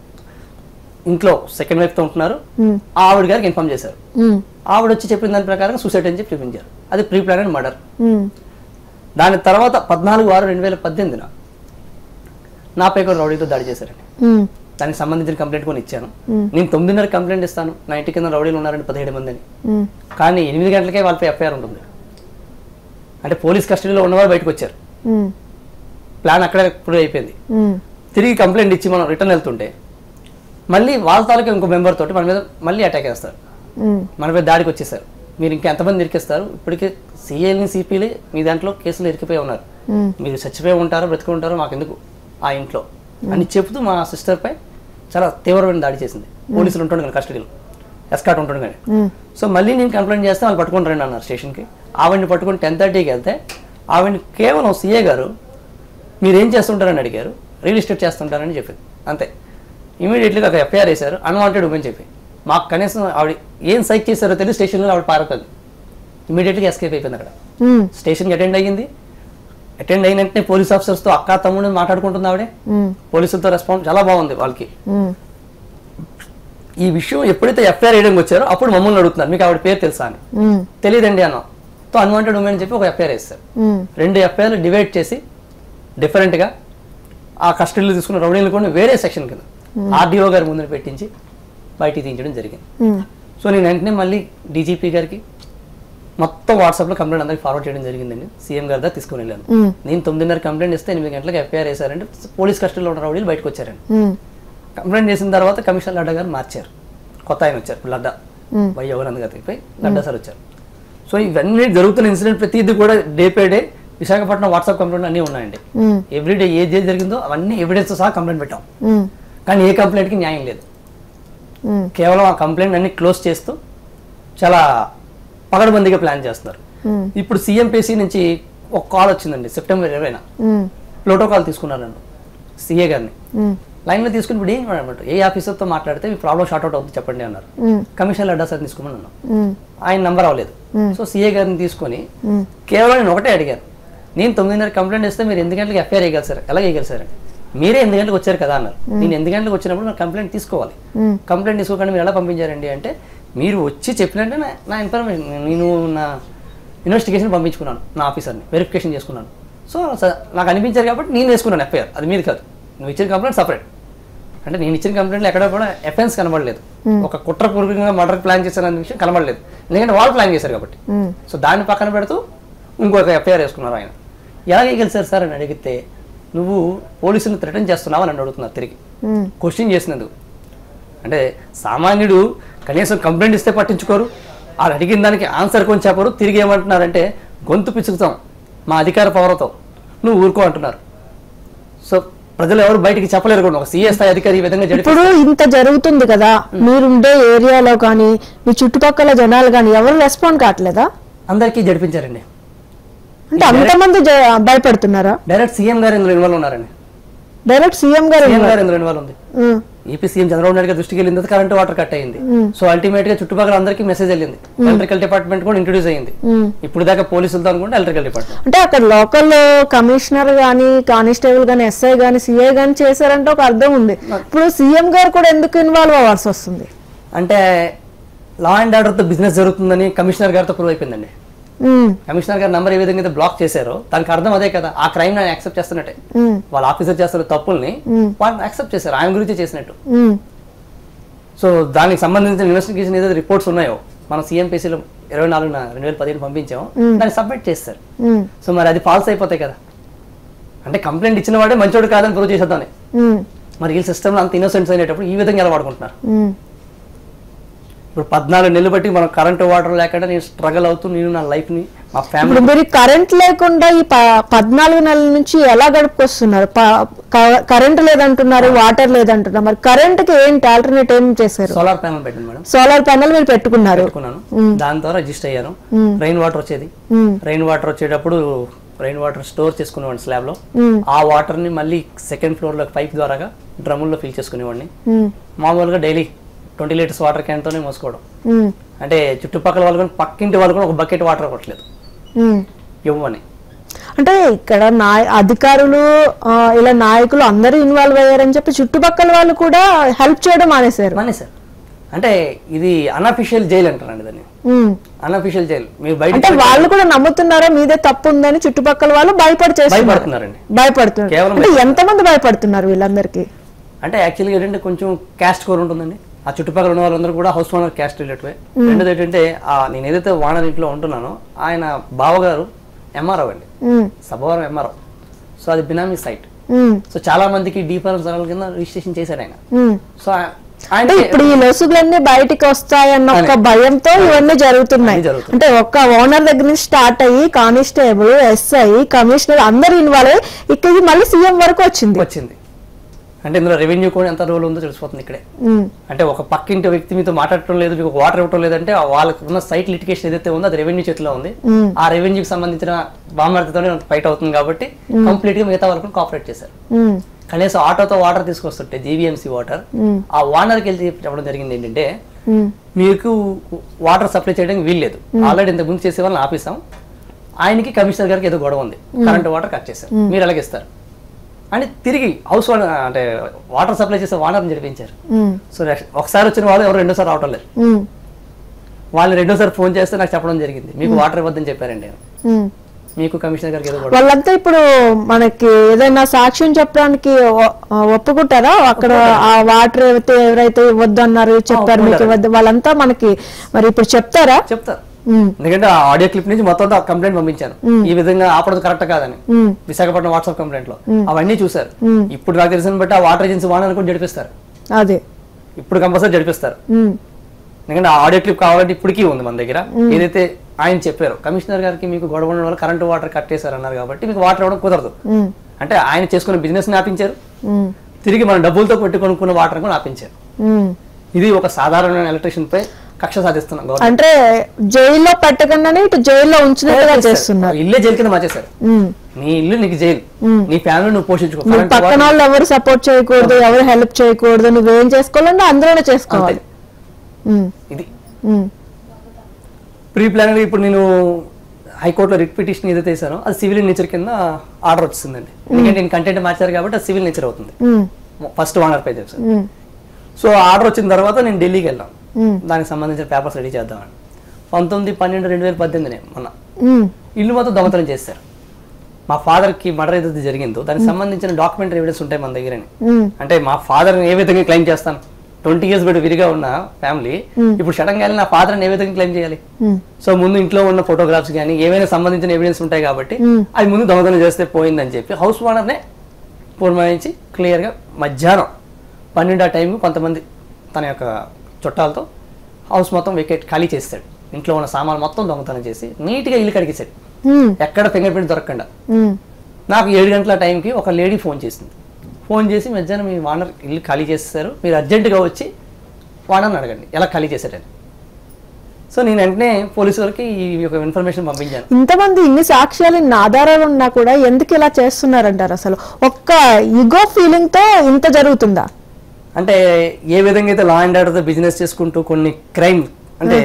ఇంట్లో సెకండ్ వైఫ్ తో ఉంటున్నారు ఉమ్. ఆవిడ గారికి ఇన్ఫార్మ్ చేశారు ఉమ్. ఆవిడ వచ్చి చెప్పిన దాని ప్రకారం సూసైడ్ అని చెప్పి చూపించారు అది pre plan and murder um. దాని తర్వాత పద్నాలుగు ఆరు రెండు వేల పద్దెనిమిదిన నాపై కూడా రౌడీతో దాడి చేశారండి ఉమ్. దానికి సంబంధించిన కంప్లైంట్ కూడా ఇచ్చాను మ్మ్. నేను తొమ్మిదిన్నర కంప్లైంట్ ఇస్తాను నా ఇంటి కింద రౌడీలు ఉన్నారని పదిహేడు మంది అని ఉమ్. కానీ ఎనిమిది గంటలకే వాళ్ళపై ఎఫ్ఐఆర్ ఉంటుంది అంటే పోలీస్ కస్టడీలో ఉన్నవారు బయటకు వచ్చారు ఉమ్. ప్లాన్ అక్కడే ఇప్పుడు అయిపోయింది ఉమ్. తిరిగి కంప్లైంట్ ఇచ్చి మనం రిటర్న్ వెళ్తుంటే మళ్ళీ వాళ్ళ తాలూకా ఇంకో మెంబర్ తోటి మన మీద మళ్ళీ అటాక్ చేస్తారు ఉమ్. మన మీద దాడికి వచ్చేసారు మీరు ఇంకా ఎంతమంది ఇరికిస్తారు ఇప్పటికే సీఏని సిపిలే మీ దాంట్లో కేసులు ఇరికిపోయి ఉన్నారు ఉమ్. మీరు చచ్చిపోయి ఉంటారో బ్రతికి ఉంటారో మాకెందుకు ఆ ఇంట్లో అని చెబుతూ మా సిస్టర్పై చాలా తీవ్రమైన దాడి చేసింది పోలీసులు ఉంటుండే కానీ కస్టడీలో ఎస్కాట్ ఉంటుండే కానీ ఉమ్. సో మళ్ళీ నేను కంప్లైంట్ చేస్తే వాళ్ళు పట్టుకొని రండి అన్నారు స్టేషన్కి ఆవిడని పట్టుకొని టెన్ థర్టీకి వెళ్తే ఆవిడని కేవలం సీఏ గారు మీరు ఏం చేస్తుంటారని అడిగారు రియల్ ఎస్టేట్ చేస్తుంటారని చెప్పింది అంతే ఇమీడియట్లీగా ఒక ఎఫ్ఐఆర్ వేశారు అన్వాంటెడ్ ఉమెన్ చెప్పి మాకు కనీసం ఆవిడ ఏం సైక్ చేశారో తెలిసి స్టేషన్లో ఆవిడ పారతుంది ఇమీడియట్గా ఎస్కేప్ అయిపోయింది అక్కడ ఉమ్, స్టేషన్కి అటెండ్ అయ్యింది అటెండ్ అయిన వెంటనే పోలీస్ ఆఫీసర్స్తో అక్క తమ్ముడు మాట్లాడుకుంటుంది ఆవిడే ఉమ్, పోలీసులతో రెస్పాన్స్ చాలా బాగుంది వాళ్ళకి ఉమ్, ఈ విషయం ఎప్పుడైతే ఎఫ్ఐఆర్ వేయడానికి వచ్చారో అప్పుడు మమ్మల్ని అడుగుతున్నారు మీకు ఆవిడ పేరు తెలుసా అని ఉమ్, తెలియదండి అన్నాం తో అన్వాంటెడ్ ఉమెన్ అని చెప్పి ఒక ఎఫ్ఐఆర్ వేస్తారు ఉమ్, రెండు ఎఫ్ఐఆర్లు డివైడ్ చేసి డిఫరెంట్గా ఆ కస్టడీలో తీసుకున్న రౌడీలు కూడా వేరే సెక్షన్ కింద ఆర్డీఓ గారి ముందు పెట్టించి బయటికి తీయించడం జరిగింది ఉమ్, సో నేను వెంటనే మళ్ళీ డీజీపీ గారికి మొత్తం వాట్సాప్లో కంప్లైంట్ అందరికి ఫార్వర్డ్ చేయడం జరిగిందండి సీఎం గారి దగ్గర తీసుకుని వెళ్ళాను ఉమ్, నేను తొమ్మిదిన్నర కంప్లైంట్ ఇస్తే ఎనిమిది గంటలకు ఎఫ్ఐఆర్ వేశారంటే పోలీస్ కస్టడీలో ఉన్న రౌడీలు బయటకు వచ్చారండి ఉమ్, కంప్లైంట్ చేసిన తర్వాత కమిషనర్ లడ్డా గారు మార్చారు కొత్త ఆయన వచ్చారు లడ్డా ఉమ్, వై యోగానంద్ గారికి పోయి లడ్డా సార్ వచ్చారు సో ఇవన్నీ జరుగుతున్న ఇన్సిడెంట్ ప్రతిదీ కూడా day by day Visakhapatnam WhatsApp complaint అన్నీ ఉన్నాయండి ఉమ్, ఎవ్రీడే ఏది ఏది జరిగిందో అవన్నీ ఎవిడెన్స్ సహా కంప్లైంట్ పెట్టాం ఉమ్, కానీ ఏ కంప్లైంట్కి న్యాయం లేదు ఉమ్, కేవలం ఆ కంప్లైంట్ అన్ని క్లోజ్ చేస్తూ చాలా పగడబందీగా ప్లాన్ చేస్తున్నారు ఉమ్, ఇప్పుడు సీఎంపీసీ నుంచి ఒక కాల్ వచ్చిందండి సెప్టెంబర్ ఇరవైన ఉమ్, ప్రోటోకాల్ తీసుకున్నారు నన్ను సీఏ గారిని ఉమ్, లైన్లో తీసుకుని ఇప్పుడు ఏం అనమాట ఏ ఆఫీసర్తో మాట్లాడితే మీ ప్రాబ్లం షార్ట్అవుట్ అవుతుంది చెప్పండి అన్నారు ఉమ్, కమిషనర్ అడ్డా సార్ తీసుకోమని అన్నాం ఉమ్, ఆయన నంబర్ అవ్వలేదు Hmm. సో సీఏ గారిని తీసుకొని ఉమ్, కేవలం నేను ఒకటే అడిగాను నేను తొమ్మిదిన్నర కంప్లైంట్ ఇస్తే మీరు ఎనిమిది గంటలకు ఎఫ్ఐఆర్ వేయగలరు సార్ ఎలా వేయగలరు సార్ అంటే మీరే ఎనిమిది గంటలకు వచ్చారు కదా అన్నారు నేను ఎనిమిది గంటలకు వచ్చినప్పుడు నాకు కంప్లైంట్ తీసుకోవాలి ఉమ్, కంప్లైంట్ తీసుకోకుండా మీరు ఎలా పంపించారండి అంటే మీరు వచ్చి చెప్పినట్టే నా- నా ఇన్ఫర్మేషన్ నేను నా ఇన్వెస్టిగేషన్ పంపించుకున్నాను నా ఆఫీసర్ని వెరిఫికేషన్ చేసుకున్నాను సో స- నాకు అనిపించారు కాబట్టి నేను వేసుకున్నాను ఎఫ్ఐఆర్ అది మీది కాదు నువ్వు ఇచ్చిన కంప్లైంట్ సపరేట్ అంటే నేను ఇచ్చిన కంప్లైంట్లో ఎక్కడ కూడా ఎఫెన్స్ కనబడలేదు ఒక కుట్రపూర్వకంగా మర్డర్ ప్లాన్ చేశారనే విషయం కనబడలేదు ఎందుకంటే వాళ్ళు ప్లాన్ చేశారు కాబట్టి ఉమ్, సో దాన్ని పక్కన పెడుతూ ఇంకొక ఎఫ్ఐఆర్ వేసుకున్నారు ఆయన ఎలా వేయగలిసారు సార్ అని అడిగితే నువ్వు పోలీసులను థ్రెటన్ చేస్తున్నావు అని అడుగుతున్నారు తిరిగి ఉమ్, క్వశ్చన్ చేసినందుకు అంటే సామాన్యుడు కనీసం కంప్లైంట్ ఇస్తే పట్టించుకోరు వాళ్ళు అడిగిన దానికి ఆన్సర్ కొంచెం చెప్పరు తిరిగి ఏమంటున్నారంటే గొంతు పిచ్చుకుతాం మా అధికార పవర్తో నువ్వు ఊరుకో అంటున్నారు సో ప్రజలు ఎవరు బయటికి చెప్పలేరు కూడా ఒక సీఎస్ స్థాయి అధికారి ఈ విధంగా జరిపి ఇప్పుడు ఇంత జరుగుతుంది కదా మీరుండే ఏరియాలో కానీ మీ చుట్టుపక్కల జనాలు కానీ ఎవరు రెస్పాండ్ కావట్లేదా అందరికీ జడిపించారండి అంటే అంతమంది జ- భయపడుతున్నారా డైరెక్ట్ సీఎం గారు ఇందులో ఇన్వాల్వ్ ఉన్నారండి డైరెక్ట్ సీఎం గారు సీఎం గారు ఇందులో ఇన్వాల్వ్ ఉంది um, AP CM Chandrababu Naidu గారి దృష్టికి వెళ్ళిన తర్వాత కరెంట్ వాటర్ కట్ అయింది సో అల్టిమేట్ గా చుట్టుపక్కల అందరికీ మెసేజ్ వెళ్ళింది ఎలక్ట్రికల్ డిపార్ట్మెంట్ కూడా ఇంట్రొడ్యూస్ అయింది ఉమ్. ఇప్పుడు దాకా పోలీసులతో అనుకుంటే ఎలక్ట్రికల్ డిపార్ట్మెంట్ అంటే అక్కడ లోకల్ కమిషనర్ గానీ కానిస్టేబుల్ గానీ ఎస్ఐ గానీ సిఐ గానీ చేశారంటే ఒక అర్థం ఉంది ఇప్పుడు సీఎం గారు కూడా ఎందుకు ఇన్వాల్వ్ అవ్వాల్సి వస్తుంది అంటే లా అండ్ ఆర్డర్ తో బిజినెస్ జరుగుతుందని కమిషనర్ గారితో ప్రూవ్ అయిపోయిందండి ఉమ్, కమిషనర్ గారు నంబర్ ఏ విధంగా అయితే బ్లాక్ చేశారో దానికి అర్థం అదే కదా ఆ క్రైమ్ నేను యాక్సెప్ట్ చేస్తున్నట్టే ఉమ్, వాళ్ళ ఆఫీసర్ చేస్తున్న తప్పుల్ని వాళ్ళు యాక్సెప్ట్ చేశారు ఆయన గురించి చేసినట్టు ఉమ్, సో దానికి సంబంధించిన ఇన్వెస్టిగేషన్ ఏదైతే రిపోర్ట్స్ ఉన్నాయో మనం సీఎంపీసీలో ఇరవై నాలుగున రెండు వేల పదిహేను పంపించాం దాన్ని సబ్మిట్ చేస్తారు ఉమ్, సో మరి అది ఫాల్స్ అయిపోతాయి కదా అంటే కంప్లైంట్ ఇచ్చిన వాడే మంచోడు కాదని ప్రూవ్ చేసేద్దామని ఉమ్, మరి ఈ సిస్టమ్లో అంత ఇన్నోసెంట్స్ అయినప్పుడు ఈ విధంగా ఎలా వాడుకుంటున్నారు ఉమ్, ఇప్పుడు పద్నాలుగు నెలలు బట్టి మనం కరెంటు వాటర్ లేకుండా నేను స్ట్రగల్ అవుతూ నేను నా లైఫ్ని మా ఫ్యామిలీ ఇప్పుడు మీరు కరెంట్ లేకుండా ఈ ప- పద్నాలుగు నెలల నుంచి ఎలా గడుపుకొస్తున్నారు ప- క- కరెంట్ లేదంటున్నారు వాటర్ లేదంటున్నారు మరి కరెంట్ కి ఏంటి ఆల్టర్నేట్ ఏం చేశారు సోలార్ ప్యానల్ పెట్టింది మేడం సోలార్ ప్యానల్ మీరు పెట్టుకున్నారు పెట్టుకున్నాను దాని ద్వారా రిజిస్టర్ అయ్యాను రైన్ వాటర్ వచ్చేది ఉమ్, రైన్ వాటర్ వచ్చేటప్పుడు రైన్ వాటర్ స్టోర్ చేసుకునేవాడిని స్లాబ్ లో ఉమ్, ఆ వాటర్ ని మళ్ళీ సెకండ్ ఫ్లోర్ లో పైప్ ద్వారాగా డ్రమ్ముల్లో ఫిల్ చేసుకునేవాడిని ఉమ్, మామూలుగా daily twenty litres water can తోనే మోసుకోవడం ఉమ్, అంటే చుట్టుపక్కల వాళ్ళు కూడా పక్కింటి వాళ్ళు కూడా ఒక బకెట్ వాటర్ కొట్టలేదు ఉమ్. ఇవ్వని అంటే ఇక్కడ నాయ అధికారులు ఆ, ఇలా నాయకులు అందరూ ఇన్వాల్వ్ అయ్యారని చెప్పి చుట్టుపక్కల వాళ్ళు కూడా హెల్ప్ చేయడం మానేశారు మనీ సార్ అంటే ఇది అన్అఫిషియల్ జైలు అంటారండి దాన్ని ఉమ్. అన్అఫిషియల్ జైలు మీరు అంటే బయట వాళ్ళు కూడా నమ్ముతున్నారా మీదే తప్పు ఉందని చుట్టుపక్కల వాళ్ళు భయపడి చేస్తున్నారు భయపడుతున్నారండి భయపడుతున్నారు కేవలం అంటే ఎంతమంది భయపడుతున్నారు వీళ్ళందరికీ అంటే యాక్చువల్గా ఏంటంటే కొంచెం క్యాస్ట్ కోర్ ఉంటుందండి ఆ చుట్టుపక్కల ఉన్న వాళ్ళందరూ కూడా హౌస్ ఓనర్ క్యాస్ట్ రిలేటివే రెండోది ఏంటంటే ఆ నేను ఏదైతే వానర్ ఇంట్లో ఉంటున్నానో ఆయన బావగారు ఎంఆర్ఓ అండి ఉమ్, సభవరం ఎంఆర్ఓ సో అది బినామీ సైట్ ఉమ్, సో చాలా మందికి డీఫారం సరళ కింద రిజిస్ట్రేషన్ చేశాడు ఆయన ఉమ్. సో ఆ- ఆయన అంటే ఇప్పుడు ఈ లొసుగులన్నీ బయటికి వస్తాయన్న ఒక భయంతో ఇవన్నీ జరుగుతున్నాయి అన్నీ జరుగుతున్నాయి. అంటే ఒక్క ఓనర్ దగ్గర నుంచి స్టార్ట్ అయ్యి కానిస్టేబుల్ ఎస్ఐ కమిషనర్ అందరు ఇన్వాల్వ్ అయ్యి ఇక్కడికి మళ్ళీ సీఎం వరకు వచ్చింది వచ్చింది అంటే ఇందులో రెవెన్యూ కూడా ఎంత రోల్ ఉందో తెలిసిపోతుంది ఇక్కడే ఉమ్, అంటే ఒక పక్కింటి వ్యక్తి మీతో మాట్లాడటం లేదు మీకు వాటర్ ఇవ్వటం లేదంటే ఆ వాళ్ళకు ఉన్న సైట్ లిటికేషన్ ఏదైతే ఉందో అది రెవెన్యూ చేతిలో ఉంది ఉమ్, ఆ రెవెన్యూకి సంబంధించిన బామర్తితోనే ఫైట్ అవుతుంది కాబట్టి కంప్లీట్ గా మిగతా వాళ్ళకు కోఆపరేట్ చేశారు ఉమ్, కనీసం ఆటోతో వాటర్ తీసుకొస్తుంటే జీవీఎంసీ వాటర్ ఉమ్, ఆ వానర్కి వెళ్ళి చెప్పడం జరిగింది ఏంటంటే ఉమ్, మీకు వాటర్ సప్లై చేయడానికి వీల్లేదు ఆల్రెడీ ఇంతకు ముందు చేసే వాళ్ళని ఆపేసాం ఆయనకి కమిషనర్ గారికి ఏదో గొడవ ఉంది కరెంట్ వాటర్ కట్ చేశారు మీరు ఎలాగ ఇస్తారు అని తిరిగి హౌస్ ఓనర్ అంటే వాటర్ సప్లై చేసే వానర్ని జరిపించారు ఉమ్, సో నెక్స్ట్ ఒకసారి వచ్చిన వాళ్ళు ఎవరు రెండోసారి రావటం లేదు ఉమ్, వాళ్ళు రెండోసారి ఫోన్ చేస్తే నాకు చెప్పడం జరిగింది మీకు వాటర్ ఇవ్వద్దని చెప్పారండి నేను. ఉమ్. మీకు కమిషనర్ గారికి ఏదో గొడవ వాళ్ళంతా ఇప్పుడు మనకి ఏదైనా సాక్ష్యం చెప్పడానికి ఒ- ఒప్పుకుంటారా అక్కడ ఆ వాటర్ అయితే ఎవరైతే ఇవ్వద్దు అన్నారు చెప్పారు మీకు ఇవ్వద్దు వాళ్ళంతా మనకి మరి ఇప్పుడు చెప్తారా చెప్తారు ఉమ్, ఎందుకంటే ఆ ఆడియో క్లిప్ నుంచి మొత్తం కంప్లైంట్ పంపించాను ఈ విధంగా ఆపడం కరెక్ట్ కాదని ఉమ్, విశాఖపట్నం వాట్సాప్ కంప్లైంట్ లో అవన్నీ చూసారు ఇప్పుడు నాకు తెలిసిన బట్టి ఆ వాటర్ ఏజెన్సీ వానర్ కూడా జడిపిస్తారు అదే ఇప్పుడు కంపల్సరీ జడిపిస్తారు ఉమ్, ఎందుకంటే ఆ ఆడియో క్లిప్ కావాలంటే ఇప్పటికీ ఉంది మన దగ్గర ఏదైతే ఆయన చెప్పారు కమిషనర్ గారికి మీకు గొడవ ఉండడం వల్ల కరెంటు వాటర్ కట్ చేశారు అన్నారు కాబట్టి మీకు వాటర్ ఇవ్వడం కుదరదు ఉమ్, అంటే ఆయన చేసుకున్న బిజినెస్ ని ఆపించారు ఉమ్, తిరిగి మన డబ్బులతో పెట్టి కొనుక్కున్న వాటర్ కూడా ఆపించారు ఉమ్. ఇది ఒక సాధారణ ఎలక్ట్రీషియన్ పై కక్ష సాధిస్తున్నాం గవర్నమెంట్ అంటే జైల్లో పెట్టకుండానే ఇటు జైల్లో ఉంచినట్టుగా చేస్తున్నారు ఇల్లే జైలు కింద మార్చేశారు ఉమ్. నీ ఇల్లు నీకు జైలు నీ ఫ్యామిలీ నువ్వు పోషించుకో నువ్వు కరెంటు పక్కన వాళ్ళు ఎవరు సపోర్ట్ చేయకూడదు ఎవరు హెల్ప్ చేయకూడదు నువ్వేం చేసుకోవాలంటే అందులోనే చేసుకోవాలి ఉమ్, ఇది ఉమ్, ప్రీ ప్లాన్ ఇప్పుడు నేను హైకోర్టులో రిట్ పిటిషన్ ఏదైతే వేసానో అది సివిల్ నేచర్ కింద ఆర్డర్ వచ్చిందండి ఎందుకంటే నేను కంటెంట్ మార్చారు కాబట్టి అది సివిల్ నేచర్ అవుతుంది um, first owner page sir um, so order వచ్చిన తర్వాత నేను ఢిల్లీకి వెళ్ళాం ఉమ్, దానికి సంబంధించిన పేపర్స్ రెడీ చేద్దామని పంతొమ్మిది పన్నెండు రెండు వేల పద్దెనిమిది మొన్న ఉమ్, ఇల్లు మొత్తం దొంగతనం చేశారు మా ఫాదర్కి మర్డర్ ఏదైతే జరిగిందో దానికి సంబంధించిన డాక్యుమెంటరీ ఎవిడెన్స్ ఉంటాయి మన దగ్గరని ఉమ్, అంటే మా ఫాదర్ ఏ విధంగా క్లెయిమ్ చేస్తాను ట్వంటీ ఇయర్స్ బట్టి విరిగా ఉన్న ఫ్యామిలీ ఇప్పుడు సడన్ గా వెళ్ళి నా ఫాదర్ ఏ విధంగా క్లెయిమ్ చేయాలి ఉమ్, సో ముందు ఇంట్లో ఉన్న ఫోటోగ్రాఫ్స్ కానీ ఏమైనా సంబంధించిన ఎవిడెన్స్ ఉంటాయి కాబట్టి మ్మ్. అవి ముందు దొంగతనం చేస్తే పోయిందని చెప్పి హౌస్ ఓనర్నే పురమాయించి క్లియర్గా మధ్యాహ్నం పన్నెండు ఆ టైంకి కొంతమంది తన యొక్క చుట్టాలతో హౌస్ మొత్తం వికెట్ ఖాళీ చేస్తాడు ఇంట్లో ఉన్న సామాన్ మొత్తం దొంగతనం చేసి నీట్గా ఇల్లు కడిగేశాడు ఉమ్, ఎక్కడ ఫింగర్ ప్రింట్ దొరకకుండా ఉమ్, నాకు ఏడు గంటల టైంకి ఒక లేడీ ఫోన్ చేసింది ఫోన్ చేసి మధ్యాహ్నం మీ వానర్ ఇల్లు ఖాళీ చేస్తారు మీరు అర్జెంటుగా వచ్చి వానర్ని అడగండి ఎలా ఖాళీ చేశారని సో నేను వెంటనే పోలీసు వాళ్ళకి ఈ యొక్క ఇన్ఫర్మేషన్ పంపించాను ఇంతమంది ఇన్ని సాక్ష్యాలు ఇన్ని ఆధారాలు ఉన్నా కూడా ఎందుకు ఇలా చేస్తున్నారంటారు అసలు ఒక్క ఇగో ఫీలింగ్ తో ఇంత జరుగుతుందా అంటే ఏ విధంగా అయితే లా అండ్ ఆర్డర్తో బిజినెస్ చేసుకుంటూ కొన్ని క్రైమ్ అంటే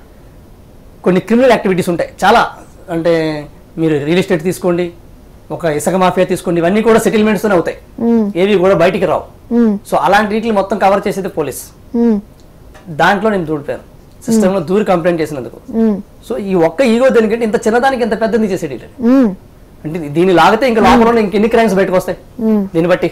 కొన్ని క్రిమినల్ యాక్టివిటీస్ ఉంటాయి చాలా అంటే మీరు రియల్ ఎస్టేట్ తీసుకోండి ఒక ఇసుక మాఫియా తీసుకోండి ఇవన్నీ కూడా సెటిల్మెంట్స్తోనే అవుతాయి ఉమ్, ఏవి కూడా బయటికి రావు ఉమ్, సో అలాంటి వీటిని మొత్తం కవర్ చేసేది పోలీస్ ఉమ్, దాంట్లో నేను దూడిపోయాను సిస్టంలో దూరి కంప్లైంట్ చేసినందుకు ఉమ్, సో ఈ ఒక్క ఈగో దేనికంటే ఇంత చిన్నదానికి ఇంత పెద్దది చేసేది వీళ్ళు. ఉమ్, అంటే దీన్ని లాగితే ఇంకా లోపల ఇంకెన్ని క్రైమ్స్ బయటకు వస్తాయి ఉమ్. దీన్ని బట్టి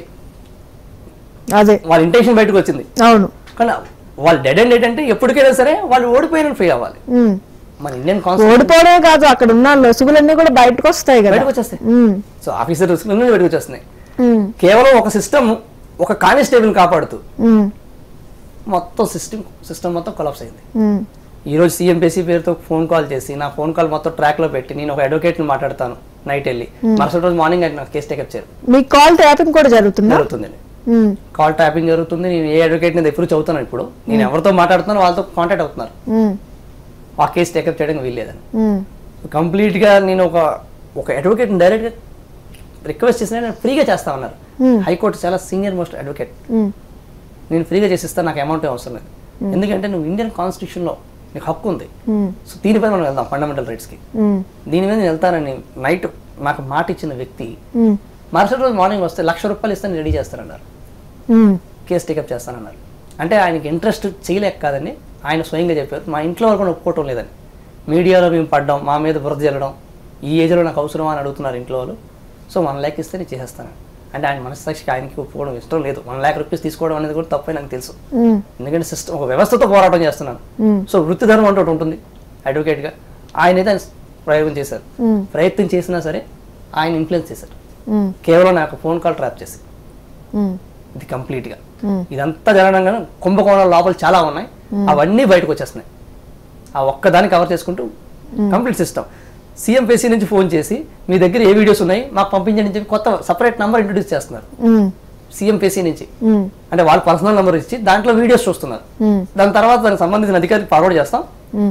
అదే వాళ్ళ ఇంటెన్షన్ బయటకు వచ్చింది అవును కానీ వాళ్ళు డెడ్ అండ్ డెడ్ అంటే ఎప్పటికైనా సరే వాళ్ళు ఓడిపోయిన ఫీల్ అవ్వాలి ఉమ్. మన ఇండియన్ కాన్స్టిట్యూషన్ ఓడిపోవడమే కాదు అక్కడ ఉన్న లొసుగులన్నీ కూడా బయటకు వస్తాయి కదా బయటకు వచ్చేస్తాయి ఉమ్, సో ఆఫీసర్ నుండి బయటకు వచ్చేస్తున్నాయి ఉమ్, కేవలం ఒక సిస్టమ్ ఒక కానిస్టేబుల్ కాపాడుతూ ఉమ్, మొత్తం సిస్టమ్ సిస్టమ్ మొత్తం కొలాప్స్ అయింది ఉమ్, ఈ రోజు సీఎంపీసీ పేరుతో ఫోన్ కాల్ చేసి నా ఫోన్ కాల్ మొత్తం ట్రాక్ లో పెట్టి నేను ఒక అడ్వకేట్ ని మాట్లాడతాను నైట్ వెళ్ళి మరుసటి రోజు మార్నింగ్ నాకు కేసు టేకప్ చేయరు మీ కాల్ ట్యాపింగ్ కూడా జరుగుతుందా జరుగుతుందండి ఉమ్, కాల్ ట్యాపింగ్ జరుగుతుంది నేను ఏ అడ్వకేట్ ని ఎప్పుడు చదువుతాను ఇప్పుడు నేను ఎవరితో మాట్లాడుతున్నానో వాళ్ళతో కాంటాక్ట్ అవుతున్నారు ఉమ్, ఆ కేసు టేకప్ చేయడానికి వీల్లేదని ఉమ్, కంప్లీట్ గా నేను ఒక ఒక అడ్వకేట్ డైరెక్ట్ గా రిక్వెస్ట్ చేసిన నేను ఫ్రీగా చేస్తా ఉన్నారు Hmm. హైకోర్టు చాలా సీనియర్ మోస్ట్ అడ్వకేట్ ఉమ్, నేను ఫ్రీగా చేసిస్తాను నాకు అమౌంట్ అవసరం లేదు ఎందుకంటే నువ్వు ఇండియన్ కాన్స్టిట్యూషన్ లో నీకు హక్కు ఉంది ఉమ్, సో దీనిపై మనం వెళ్దాం ఫండమెంటల్ రైట్స్ కి ఉమ్, దీని మీద నేను వెళ్తానని నైట్ నాకు మాట ఇచ్చిన వ్యక్తి ఉమ్, మరుసటి రోజు మార్నింగ్ వస్తే లక్ష రూపాయలు ఇస్తాను రెడీ చేస్తానన్నారు ఉమ్, కేసు టేకప్ చేస్తానన్నారు అంటే ఆయనకి ఇంట్రెస్ట్ చేయలేక కాదని ఆయన స్వయంగా చెప్పారు మా ఇంట్లో వాళ్ళు కూడా ఒప్పుకోవటం లేదని మీడియాలో మేము పడ్డాం మా మీద బురద జల్లడం ఈ ఏజ్లో నాకు అవసరమా అని అడుగుతున్నారు ఇంట్లో వాళ్ళు సో వన్ ల్యాక్ ఇస్తే నేను చేసేస్తాను అంటే ఆయన మనస్సాక్షికి ఆయనకి ఒప్పుకోవడం ఇష్టం లేదు వన్ ల్యాక్ రూపీస్ తీసుకోవడం అనేది కూడా తప్పే నాకు తెలుసు ఉమ్, ఎందుకంటే సిస్టమ్ ఒక వ్యవస్థతో పోరాటం చేస్తున్నాను ఉమ్, సో వృత్తి ధర్మం అంటూ ఒకటి ఉంటుంది అడ్వకేట్గా ఆయన అయితే ఆయన ప్రయోగం చేశారు ఉమ్, ప్రయత్నం చేసినా సరే ఆయన ఇన్ఫ్లుయెన్స్ చేశారు ఉమ్, కేవలం నాకు ఫోన్ కాల్ ట్రాప్ చేసి ఉమ్, ఇది కంప్లీట్గా ఉమ్, ఇదంతా జరగడంగానే కుంభకోణాల లోపల చాలా ఉన్నాయి అవన్నీ బయటకు వచ్చేస్తున్నాయి ఆ ఒక్కదాన్ని కవర్ చేసుకుంటూ కంప్లీట్ సిస్టమ్ సిఎంపీసీ నుంచి ఫోన్ చేసి మీ దగ్గర ఏ వీడియోస్ ఉన్నాయి మాకు పంపించండి అని చెప్పి కొత్త సపరేట్ నెంబర్ ఇంట్రొడ్యూస్ చేస్తున్నారు ఉమ్, సిఎంపీసీ నుంచి ఉమ్, అంటే వాళ్ళ పర్సనల్ నెంబర్ ఇచ్చి దాంట్లో వీడియోస్ చూస్తున్నారు ఉమ్, దాని తర్వాత దానికి సంబంధించిన అధికారికి ఫార్వర్డ్ చేస్తాం ఉమ్,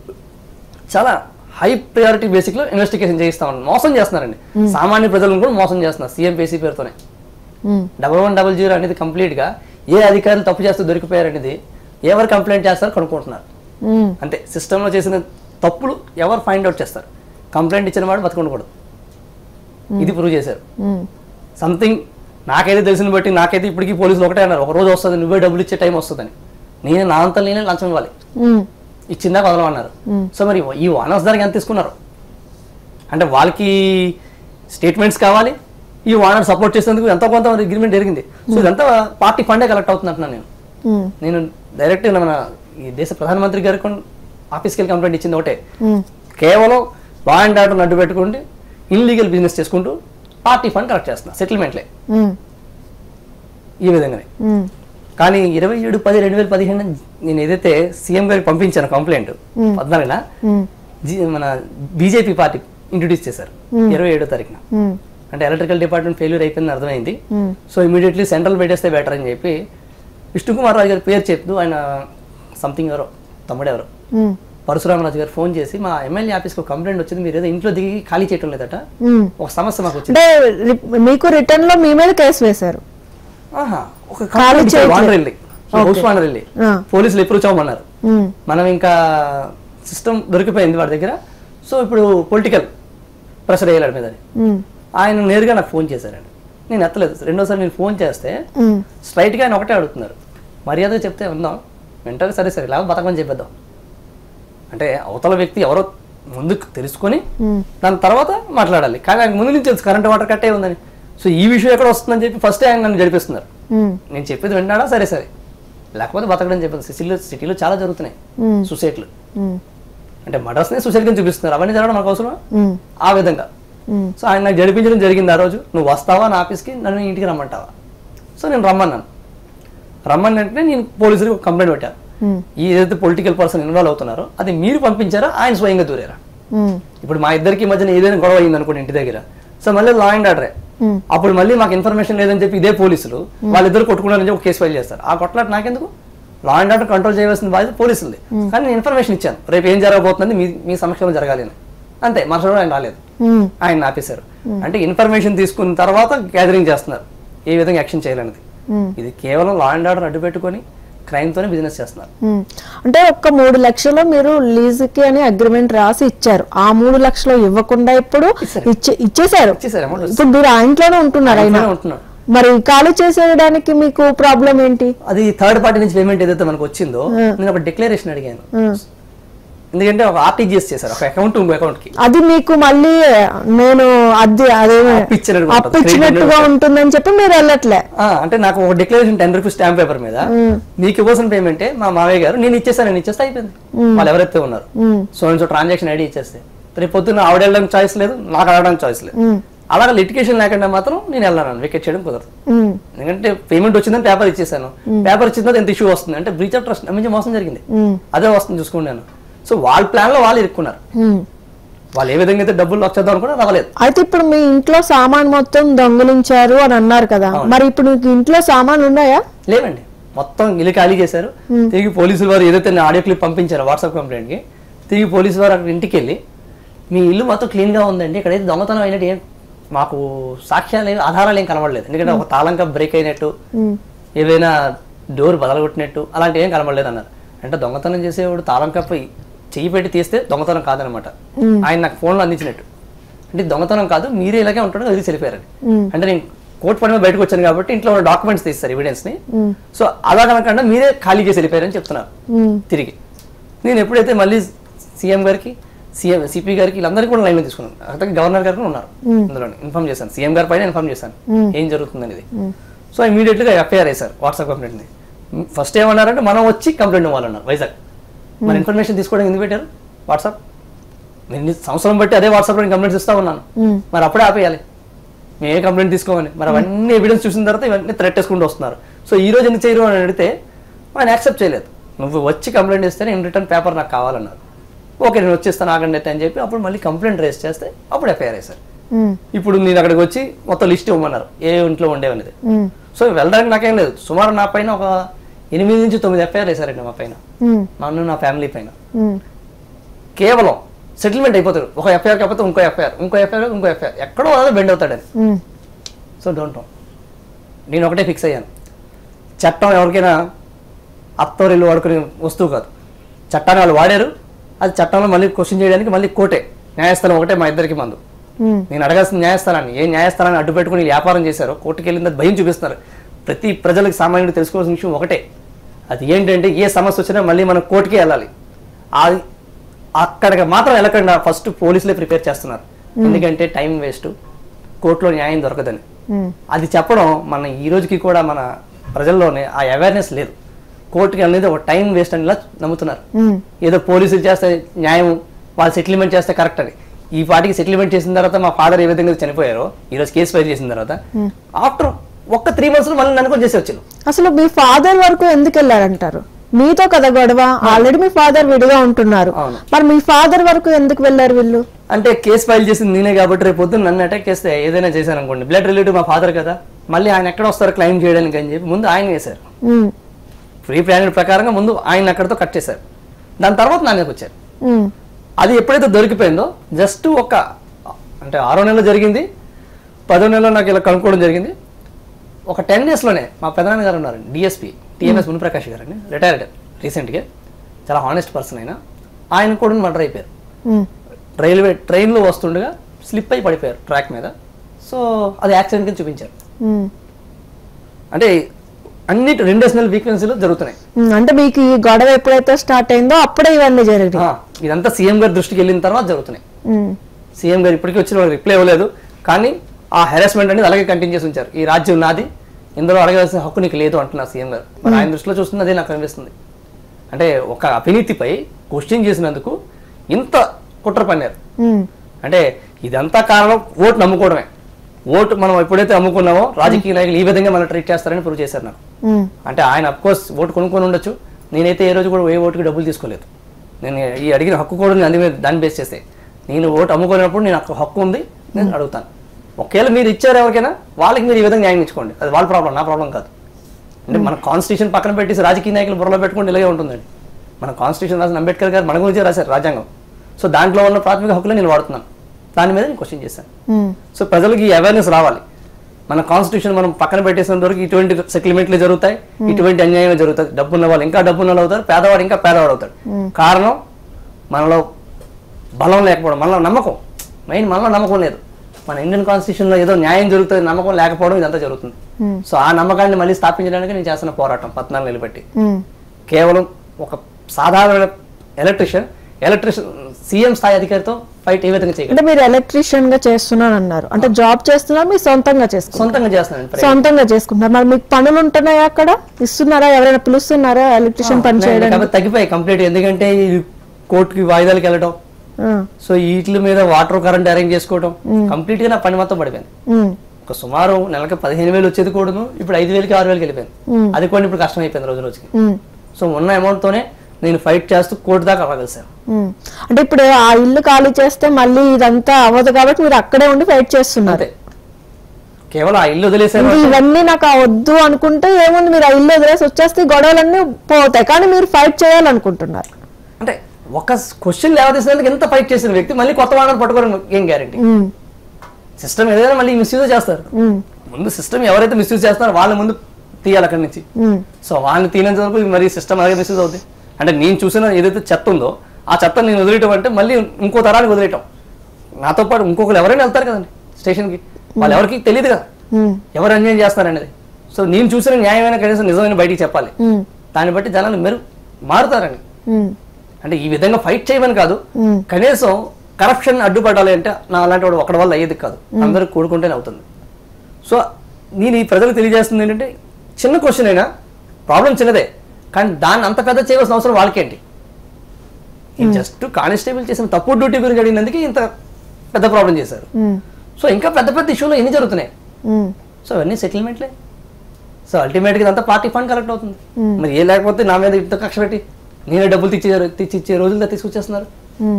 చాలా హై ప్రయారిటీ బేసిక్ లో ఇన్వెస్టిగేషన్ చేయిస్తామని మోసం చేస్తున్నారండి సామాన్య ప్రజలను కూడా మోసం చేస్తున్నారు సిఎంపీసీ పేరుతోనే um, double one double zero అనేది కంప్లీట్ గా ఏ అధికారులు తప్పు చేస్తూ దొరికిపోయారు అనేది ఎవరు కంప్లైంట్ చేస్తారో కనుక్కుంటున్నారు ఉమ్, అంతే సిస్టంలో చేసిన తప్పులు ఎవరు ఫైండ్ అవుట్ చేస్తారు కంప్లైంట్ ఇచ్చిన వాడు బతకుండకూడదు ఇది ప్రూవ్ చేశారు ఉమ్, సంథింగ్ నాకైతే తెలిసిన బట్టి నాకైతే ఇప్పటికీ పోలీసులు ఒకటే అన్నారు ఒక రోజు వస్తుంది నువ్వే డబ్బులు ఇచ్చే టైం వస్తుందని నేను నా అంతా నేనే లంచం ఇవ్వాలి ఉమ్, ఇచ్చిందా వదలమన్నారు సో మరి ఈ వానర్స్ దానికి ఎంత తీసుకున్నారు అంటే వాళ్ళకి స్టేట్మెంట్స్ కావాలి ఈ వానర్ సపోర్ట్ చేసేందుకు ఎంతో కొంత అగ్రిమెంట్ జరిగింది సో ఇదంతా పార్టీ ఫండే కలెక్ట్ అవుతుంది అంటున్నాను నేను ఉమ్, నేను డైరెక్ట్ మన ఈ దేశ ప్రధానమంత్రి గారికి ఆఫీస్కి వెళ్ళి కంప్లైంట్ ఇచ్చింది ఒకటే ఉమ్, కేవలం లా అండ్ ఆర్డర్ అడ్డు పెట్టుకుంటే ఇన్లీగల్ బిజినెస్ చేసుకుంటూ పార్టీ ఫండ్ కలెక్ట్ చేస్తున్నా సెటిల్మెంట్లే ఉమ్, ఈ విధంగానే ఉమ్, కానీ ఇరవై ఏడు పది రెండు వేల పదిహేను నేను ఏదైతే సీఎం గారికి పంపించాను కంప్లైంట్ పద్నాలుగున ఉమ్, జీ- మన బీజేపీ పార్టీ ఇంట్రొడ్యూస్ చేశారు ఇరవై ఏడో తారీఖున ఉమ్, అంటే ఎలక్ట్రికల్ డిపార్ట్మెంట్ ఫెయిల్యూర్ అయిపోయిందని అర్థమైంది ఉమ్, సో ఇమీడియట్లీ సెంట్రల్ పెట్టేస్తే బెటర్ అని చెప్పి విష్ణుకుమార్ రాజు గారి పేరు చెప్తూ ఆయన సంథింగ్ ఎవరో తమ్ముడు ఎవరో ఉమ్, పరశురామరాజు గారు ఫోన్ చేసి మా ఎమ్మెల్యే ఆఫీస్కి ఒక కంప్లైంట్ వచ్చింది మీరు ఏదో ఇంట్లో దిగి ఖాళీ చేయటం లేదట ఉమ్. ఒక సమస్య మాకు వచ్చింది అంటే రి- మీకు రిటర్న్ లో మీ మీద కేసు వేశారు ఆహా, ఒక ఖాళీ చేయట్లేదు. వానర్ వెళ్ళి హౌస్ వానర్ వెళ్ళి ఆ. పోలీసులు ఎప్పుడు చావమన్నారు ఉమ్, మనం ఇంకా సిస్టమ్ దొరికిపోయింది వాడి దగ్గర సో ఇప్పుడు పొలిటికల్ ప్రెషర్ వేయలేడు మీద ఉమ్, ఆయన నేరుగా నాకు ఫోన్ చేశారండి నేను ఎత్తలేదు రెండోసారి నేను ఫోన్ చేస్తే ఉమ్, స్ట్రైట్గా ఆయన ఒకటే అడుగుతున్నారు మర్యాదగా చెప్తే ఉందాం వెంటనే సరే సరే లేకపోతే బతకమని చెప్పేద్దాం అంటే అవతల వ్యక్తి ఎవరో ముందుకు తెలుసుకొని ఉమ్, దాని తర్వాత మాట్లాడాలి కానీ ఆయనకు ముందు నుంచి తెలుసు కరెంట్ వాటర్ కట్టే ఉందని సో ఈ విషయం ఎక్కడ వస్తుందని చెప్పి ఫస్ట్ ఆయన నన్ను జరిపిస్తున్నారు ఉమ్, నేను చెప్పేది విన్నాడా సరే సరే లేకపోతే బతకడం చెప్పేది సిటీలో సిటీలో చాలా జరుగుతున్నాయి ఉమ్, సూసైడ్లు ఉమ్, అంటే మర్డర్స్నే సూసైడ్ కింద చూపిస్తున్నారు అవన్నీ జరగడం మనకు అవసరం ఉమ్, ఆ విధంగా ఉమ్, సో ఆయన నాకు జరిపించడం జరిగింది ఆ రోజు నువ్వు వస్తావా నా ఆఫీస్కి నన్ను ఇంటికి రమ్మంటావా సో నేను రమ్మన్నాను రమ్మని వెంటనే నేను పోలీసులకు ఒక కంప్లైంట్ పెట్టాను ఉమ్, ఈ ఏదైతే పొలిటికల్ పర్సన్ ఇన్వాల్వ్ అవుతున్నారో అది మీరు పంపించారా ఆయన స్వయంగా దూరారా ఉమ్, ఇప్పుడు మా ఇద్దరికి మధ్యన ఏదైనా గొడవ అయింది అనుకోండి ఇంటి దగ్గర సో మళ్ళీ లా అండ్ ఆర్డరే ఉమ్, అప్పుడు మళ్ళీ మాకు ఇన్ఫర్మేషన్ లేదని చెప్పి ఇదే పోలీసులు వాళ్ళిద్దరు కొట్టుకున్నారని చెప్పి ఒక కేసు ఫైల్ చేస్తారు ఆ కొట్లాట నాకెందుకు లా అండ్ ఆర్డర్ కంట్రోల్ చేయవలసిన బాధ్యత పోలీసులది కానీ నేను ఇన్ఫర్మేషన్ ఇచ్చాను రేపు ఏం జరగబోతుంది మీ మీ సమక్షంలో జరగాలి అని అంతే మరుసటి రోజు ఆయన రాలేదు ఉమ్, ఆయన ఆపేశారు అంటే ఇన్ఫర్మేషన్ తీసుకున్న తర్వాత గ్యాదరింగ్ చేస్తున్నారు ఏ విధంగా యాక్షన్ చేయాలనేది ఉమ్. ఇది కేవలం లా అండ్ ఆర్డర్ అడ్డు పెట్టుకొని crime తోనే బిజినెస్ చేస్తున్నారు ఉమ్. అంటే ఒక్క మూడు లక్షలు మీరు లీజుకి అని అగ్రిమెంట్ రాసి ఇచ్చారు ఆ మూడు లక్షలు ఇవ్వకుండా ఇప్పుడు ఇచ్చే ఇచ్చేసారు ఇచ్చేసారు అమౌంట్ ఇప్పుడు మీరు ఆ ఇంట్లోనే ఉంటున్నారు ఆయన ఉంటున్నారు మరి ఖాళీ చేసేయడానికి మీకు ప్రాబ్లం ఏంటి అది థర్డ్ పార్టీ నుంచి పేమెంట్ ఏదైతే మనకు వచ్చిందో నేను ఒక డిక్లరేషన్ అడిగాను ఉమ్. ఎందుకంటే ఒక ఆర్టీజీఎస్ చేశారు ఒక అకౌంట్ ఇంకో అకౌంట్ కి అది మీకు మళ్ళీ నేను అద్దె అదే అప్పిచ్చినట్టుగా ఉంటుంది. అప్పు ఇచ్చినట్టుగా ఉంటుందని చెప్పి మీరు వెళ్ళట్లే ఆ, అంటే నాకు ఒక declaration ten rupees stamp paper మీద మీకు ఇవ్వాల్సిన పేమెంటే మా మావయ్య గారు నేను ఇచ్చేసాను నేను ఇచ్చేస్తే అయిపోయింది వాళ్ళు ఎవరైతే ఉన్నారు um, so so transaction ID ఇచ్చేస్తే రేపు పొద్దున్న ఆవిడ వెళ్ళడానికి చాయిస్ లేదు నాకు అడగడానికి చాయిస్ లేదు ఉమ్, అలాగే లిటికేషన్ లేకుండా మాత్రం నేను వెళ్ళాను వికెట్ చేయడం కుదరదు ఉమ్, ఎందుకంటే పేమెంట్ వచ్చిందని పేపర్ ఇచ్చేసాను పేపర్ ఇచ్చిన తర్వాత ఎంత ఇష్యూ వస్తుంది అంటే బ్రీచ్ ఆఫ్ ట్రస్ట్ నమ్మించి మోసం జరిగింది ఉమ్, అదే వస్తుంది చూసుకున్నాను సో వాళ్ళ ప్లాన్ లో వాళ్ళు ఇరుక్కున్నారు ఉమ్. వాళ్ళు ఏ విధంగా అయితే డబ్బులు లాక్ చేద్దాం అనుకున్నా రావలేదు అయితే ఇప్పుడు మీ ఇంట్లో సామాన్ మొత్తం దొంగిలించారు అని అన్నారు కదా మరి ఇప్పుడు మీకు ఇంట్లో సామాన్లు ఉన్నాయా లేవండి మొత్తం ఇల్లు ఖాళీ చేశారు తిరిగి పోలీసులు వారు ఏదైతే నా ఆడియో క్లిప్ పంపించారో వాట్సాప్ కంప్లైంట్ కి తిరిగి పోలీసు వారు అక్కడ ఇంటికి వెళ్ళి మీ ఇల్లు మొత్తం క్లీన్ గా ఉందండి ఇక్కడైతే దొంగతనం అయినట్టు ఏం మాకు సాక్ష్యాలు ఏం ఆధారాలు ఏం కనబడలేదు ఎందుకంటే ఒక తాళం కప్ బ్రేక్ అయినట్టు ఉమ్, ఏదైనా డోర్ బదలగొట్టినట్టు అలాంటి ఏం కనబడలేదు అన్నారు అంటే దొంగతనం చేసేవాడు తాళం కప్ప చెయ్యి పెట్టి తీస్తే దొంగతనం కాదనమాట ఆయన నాకు ఫోన్లో అందించినట్టు అంటే దొంగతనం కాదు మీరే ఇలాగే ఉంటాడు అది వెళ్ళిపోయారని అంటే నేను కోర్టు పని మీద బయటకు వచ్చాను కాబట్టి ఇంట్లో ఉన్న డాక్యుమెంట్స్ తీస్తారు ఎవిడెన్స్ ని ఉమ్, సో అలా కనకుండా మీరే ఖాళీ చేసి వెళ్ళిపోయారని చెప్తున్నారు ఉమ్, తిరిగి నేను ఎప్పుడైతే మళ్ళీ సీఎం గారికి సీఎం సిపి గారికి వీళ్ళందరికీ కూడా లైన్లో తీసుకున్నాను అతనికి గవర్నర్ గారికి కూడా ఉన్నారు అందులో ఇన్ఫార్మ్ చేశాను సీఎం గారి పైన ఇన్ఫార్మ్ చేశాను ఏం జరుగుతుంది అనేది సో ఇమీడియట్గా ఎఫ్ఐఆర్ వేశారు వాట్సాప్ కంప్లైంట్ని ఫస్ట్ ఏమన్నారంటే మనం వచ్చి కంప్లైంట్ ఇవ్వాలన్నారు వైజాగ్ మన ఇన్ఫర్మేషన్ తీసుకోవడానికి ఎందుకు పెట్టారు వాట్సాప్ నేను ఇన్ని సంవత్సరం బట్టి అదే వాట్సాప్లో నేను కంప్లైంట్స్ ఇస్తా ఉన్నాను ఉమ్, మరి అప్పుడే ఆపేయాలి మేము ఏ కంప్లైంట్ తీసుకోమని మరి అవన్నీ ఎవిడెన్స్ చూసిన తర్వాత ఇవన్నీ థ్రెట్ వేసుకుంటూ వస్తున్నారు సో ఈ రోజు ఎందుకు చేయరు అని అడిగితే ఆయన యాక్సెప్ట్ చేయలేదు నువ్వు వచ్చి కంప్లైంట్ ఇస్తే నేను రిటర్న్ పేపర్ నాకు కావాలన్నారు ఓకే నేను వచ్చేస్తాను ఆగండి అయితే అని చెప్పి అప్పుడు మళ్ళీ కంప్లైంట్ రేస్ చేస్తే అప్పుడు ఎఫ్ఐఆర్ వేశారు ఉమ్, ఇప్పుడు నేను అక్కడికి వచ్చి మొత్తం లిస్ట్ ఇవ్వమన్నారు ఏ ఇంట్లో ఉండేవనేది ఉమ్, సో వెళ్ళడానికి నాకేం లేదు సుమారు నా పైన ఒక ఎనిమిది నుంచి తొమ్మిది ఎఫ్ఐఆర్ వేశారండి మా పైన ఉమ్, నన్ను నా ఫ్యామిలీ పైన ఉమ్, కేవలం సెటిల్మెంట్ అయిపోతారు ఒక ఎఫ్ఐఆర్ కాకపోతే ఇంకో ఎఫ్ఐఆర్ ఇంకో ఎఫ్ఐఆర్ ఇంకో ఎఫ్ఐఆర్ ఎక్కడో అదే బెండ్ అవుతాడని ఉమ్, సో డోంట్ నో నేను ఒకటే ఫిక్స్ అయ్యాను చట్టం ఎవరికైనా అత్తోరిల్లు వాడుకునే వస్తువు కాదు చట్టాన్ని వాళ్ళు వాడారు అది చట్టంలో మళ్ళీ క్వశ్చన్ చేయడానికి మళ్ళీ కోర్టే న్యాయస్థానం ఒకటే మా ఇద్దరికి మందు ఉమ్, నేను అడగాల్సిన న్యాయస్థానాన్ని ఏ న్యాయస్థానాన్ని అడ్డు పెట్టుకుని వ్యాపారం చేశారో కోర్టుకి వెళ్ళింది భయం చూపిస్తున్నారు ప్రతి ప్రజలకు సామాన్యుడు తెలుసుకోవాల్సిన విషయం ఒకటే అది ఏంటంటే ఏ సమస్య వచ్చినా మళ్ళీ మనం కోర్టుకే వెళ్ళాలి అది అక్కడికి మాత్రం వెళ్ళకుండా ఫస్ట్ పోలీసులే ప్రిపేర్ చేస్తున్నారు ఎందుకంటే టైం వేస్ట్ కోర్టులో న్యాయం దొరకదని ఉమ్, అది చెప్పడం మన ఈ రోజుకి కూడా మన ప్రజల్లోనే ఆ అవేర్నెస్ లేదు కోర్టుకి అనేది ఒక టైం వేస్ట్ అనేలా నమ్ముతున్నారు ఉమ్, ఏదో పోలీసులు చేస్తే న్యాయం వాళ్ళు సెటిల్మెంట్ చేస్తే కరెక్ట్ అని ఈ పార్టీకి సెటిల్మెంట్ చేసిన తర్వాత మా ఫాదర్ ఏ విధంగా చనిపోయారో ఈ రోజు కేసు ఫైల్ చేసిన తర్వాత ఆఫ్టర్ ఒక్క త్రీ మంత్స్ లో మళ్ళీ నన్ను కూడా చేసి వచ్చాను అసలు మీ ఫాదర్ వరకు ఎందుకు వెళ్ళారంటారు మీతో కదా గొడవ ఆల్రెడీ మీ ఫాదర్ విడిగా ఉంటున్నారు అవును. మరి మీ ఫాదర్ వరకు ఎందుకు వెళ్ళారు వీళ్ళు అంటే కేసు ఫైల్ చేసింది నేనే కాబట్టి రేపు పొద్దున్న నన్ను అటాక్ చేస్తే ఏదైనా చేశాను అనుకోండి బ్లడ్ రిలేటివ్ మా ఫాదర్ కదా మళ్ళీ ఆయన ఎక్కడ వస్తారు క్లెయిమ్ చేయడానికి అని చెప్పి ముందు ఆయన వేశారు ఉమ్, ఫ్రీ ప్లానెట్ ప్రకారంగా ముందు ఆయన అక్కడితో కట్ చేశారు దాని తర్వాత నా మీదకి వచ్చారు ఉమ్, అది ఎప్పుడైతే దొరికిపోయిందో జస్ట్ ఒక అంటే ఆరో నెలలో జరిగింది పదో నెలలో నాకు ఇలా కనుక్కోవడం జరిగింది ఒక టెన్ డేస్లోనే మా పెదనాన్న గారు ఉన్నారు డిఎస్పి టిఎంఎస్ మునిప్రకాష్ గారు అండి రిటైర్డ్ రీసెంట్గా చాలా హానెస్ట్ పర్సన్ అయినా ఆయన కూడా మర్డర్ అయిపోయారు ఉమ్, రైల్వే ట్రైన్లో వస్తుండగా స్లిప్ అయి పడిపోయారు ట్రాక్ మీద సో అది యాక్సిడెంట్ కింద చూపించారు ఉమ్, అంటే అన్నిటి రెండేషనల్ వీక్నెస్లు జరుగుతున్నాయి ఉమ్, అంటే మీకు ఈ గొడవ ఎప్పుడైతే స్టార్ట్ అయిందో అప్పుడే ఇవన్నీ జరిగినాయి ఆ, ఇదంతా సీఎం గారి దృష్టికి వెళ్ళిన తర్వాత జరుగుతున్నాయి ఉమ్, సీఎం గారు ఇప్పటికీ వచ్చిన వాళ్ళకి రిప్లై ఇవ్వలేదు కానీ ఆ హెరాస్మెంట్ అనేది అలాగే కంటిన్యూ చేసి ఉంచారు ఈ రాజ్యం నాది ఇందులో అడగాల్సిన హక్కు నీకు లేదు అంటున్నారు సీఎం గారు మరి ఆయన దృష్టిలో చూస్తుంది అదే నాకు అనిపిస్తుంది అంటే ఒక అవినీతిపై క్వశ్చన్ చేసినందుకు ఇంత కుట్ర పన్నారు ఉమ్, అంటే ఇదంతా కారణం ఓటు నమ్ముకోవడమే ఓటు మనం ఎప్పుడైతే అమ్ముకున్నామో రాజకీయ నాయకులు ఈ విధంగా మనం ట్రీట్ చేస్తారని ప్రూవ్ చేశారు నాకు ఉమ్, అంటే ఆయన కోర్స్ ఓటు కొనుక్కొని ఉండొచ్చు నేనైతే ఏ రోజు కూడా ఏ ఓటుకి డబ్బులు తీసుకోలేదు నేను ఈ అడిగిన హక్కు కూడా నేను అంది మీద దాన్ని బేస్ చేస్తే నేను ఓటు అమ్ముకునేటప్పుడు నేను నాకు హక్కు ఉంది నేను అడుగుతాను ఒకవేళ మీరు ఇచ్చారు ఎవరికైనా వాళ్ళకి మీరు ఈ విధంగా న్యాయం ఇచ్చుకోండి అది వాళ్ళ ప్రాబ్లం నా ప్రాబ్లం కాదు అంటే మన కాన్స్టిట్యూషన్ పక్కన పెట్టేసి రాజకీయ నాయకులు బుర్రలో పెట్టుకుంటే ఇలాగే ఉంటుందండి మన కాన్స్టిట్యూషన్ రాసిన అంబేద్కర్ గారు మన గురించే రాశారు రాజ్యాంగం సో దాంట్లో ఉన్న ప్రాథమిక హక్కులే నేను వాడుతున్నాను దాని మీద నేను క్వశ్చన్ చేశాను ఉమ్, సో ప్రజలకు ఈ అవేర్నెస్ రావాలి మన కాన్స్టిట్యూషన్ మనం పక్కన పెట్టేసినంత వరకు ఇటువంటి సెటిల్మెంట్లు జరుగుతాయి ఇటువంటి అన్యాయం జరుగుతాయి డబ్బున్న వాళ్ళు ఇంకా డబ్బున్న వాళ్ళు అవుతారు పేదవాడు ఇంకా పేదవాడు అవుతాడు కారణం మనలో బలం లేకపోవడం మనలో నమ్మకం మెయిన్ మనలో నమ్మకం లేదు మన ఇండియన్ కాన్స్టిట్యూషన్ లో ఏదో న్యాయం జరుగుతుంది నమ్మకం లేకపోవడం ఇదంతా జరుగుతుంది సో ఆ నమ్మకాన్ని మళ్ళీ స్థాపించడానికి నేను చేస్తున్న పోరాటం పద్నాలుగు నిలబెట్టి ఉమ్, కేవలం ఒక సాధారణ ఎలక్ట్రిషియన్ ఎలక్ట్రిషియన్ సీఎం స్థాయి అధికారితో ఫైట్ ఏ విధంగా చేయగలరు అంటే మీరు ఎలక్ట్రీషియన్ గా చేస్తున్నాను అన్నారు అంటే జాబ్ చేస్తున్నారు మీరు సొంతంగా చేసుకుంటారు సొంతంగా చేస్తున్నాను సొంతంగా చేసుకుంటారు మరి మీకు పనులు ఉంటున్నాయా అక్కడ ఇస్తున్నారా ఎవరైనా పిలుస్తున్నారా ఎలక్ట్రీషియన్ పని చేయడానికి కాబట్టి తగ్గిపోయాయి కంప్లీట్ ఎందుకంటే ఈ కోర్టుకి వాయిదాలకు వెళ్ళడం ఆ, సో వీటి మీద వాటర్ కరెంట్ అరేంజ్ చేసుకోవడం కంప్లీట్ గా నా పని మొత్తం పడిపోయింది ఉమ్, ఒక సుమారు నెలకి పదిహేను వేలు వచ్చేది కూడాను ఇప్పుడు ఐదు వేలకి ఆరు వేలకి వెళ్ళిపోయింది మ్మ్. అది కూడా ఇప్పుడు కష్టం అయిపోయింది రోజు రోజుకి ఉమ్, సో ఉన్న అమౌంట్ తోనే నేను ఫైట్ చేస్తూ కోర్టు దాకా అవ్వగలిసాను ఉమ్. అంటే ఇప్పుడు ఆ ఇల్లు ఖాళీ చేస్తే మళ్ళీ ఇదంతా అవ్వదు కాబట్టి మీరు అక్కడే ఉండి ఫైట్ చేస్తున్నారు అంతే కేవలం ఆ ఇల్లు వదిలేసాను ఇంకా ఇవన్నీ నాకు ఆ వద్దు అనుకుంటే ఏముంది మీరు ఆ ఇల్లు వదిలేసి వచ్చేస్తే ఈ గొడవలన్నీ పోతాయి కానీ మీరు ఫైట్ చేయాలనుకుంటున్నారు అంటే ఒక క్వశ్చన్ లేవదీసినందుకు ఎంత ఫైట్ చేసిన వ్యక్తి మళ్ళీ కొత్త వాళ్ళని పట్టుకోవడం ఏం గ్యారంటీ ఉమ్, సిస్టమ్ ఏదైనా మళ్ళీ మిస్యూజ్ చేస్తారు ఉమ్, ముందు సిస్టమ్ ఎవరైతే మిస్యూజ్ చేస్తారో వాళ్ళ ముందు తీయాలి అక్కడి నుంచి ఉమ్, సో వాళ్ళని తీనేంత వరకు మరి సిస్టమ్ అలాగే మిస్యూజ్ అవుతుంది అంటే నేను చూసిన ఏదైతే చెత్త ఉందో ఆ చెత్త నేను వదిలేయటం అంటే మళ్ళీ ఇంకో తరానికి వదిలేయటం నాతో పాటు ఇంకొకరు ఎవరైనా వెళ్తారు కదండి స్టేషన్కి వాళ్ళు ఎవరికి తెలియదు కదా ఉమ్, ఎవరు అన్యాయం చేస్తారనేది సో నేను చూసిన న్యాయమైన కనీసం నిజమైన బయటికి చెప్పాలి ఉమ్, దాన్ని బట్టి జనాలు మెరు మారుతారని ఉమ్, అంటే ఈ విధంగా ఫైట్ చేయమని కాదు ఉమ్. కనీసం కరప్షన్ అడ్డుపడాలి అంటే నా అలాంటి వాడు ఒకటి వల్ల అయ్యేది కాదు అందరూ కూడుకుంటేనే అవుతుంది సో నేను ఈ ప్రజలకు తెలియజేస్తుంది ఏంటంటే చిన్న క్వశ్చన్ అయినా ప్రాబ్లం చిన్నదే కానీ దాన్ని అంత పెద్ద చేయవలసిన అవసరం వాళ్ళకేంటి ఈ జస్ట్ కానిస్టేబుల్ చేసిన తప్పు డ్యూటీ గురించి అడిగినందుకు ఇంత పెద్ద ప్రాబ్లం చేశారు ఉమ్, సో ఇంకా పెద్ద పెద్ద ఇష్యూలు ఎన్ని జరుగుతున్నాయి ఉమ్, సో అవన్నీ సెటిల్మెంట్లే సో అల్టిమేట్గా ఇదంతా పార్టీ ఫండ్ కలెక్ట్ అవుతుంది మరి ఏ లేకపోతే నా మీద ఇంత కక్ష పెట్టి నేనే డబ్బులు తెచ్చి తెచ్చి ఇచ్చే రోజుల్లో తీసుకొచ్చేస్తున్నారు ఉమ్,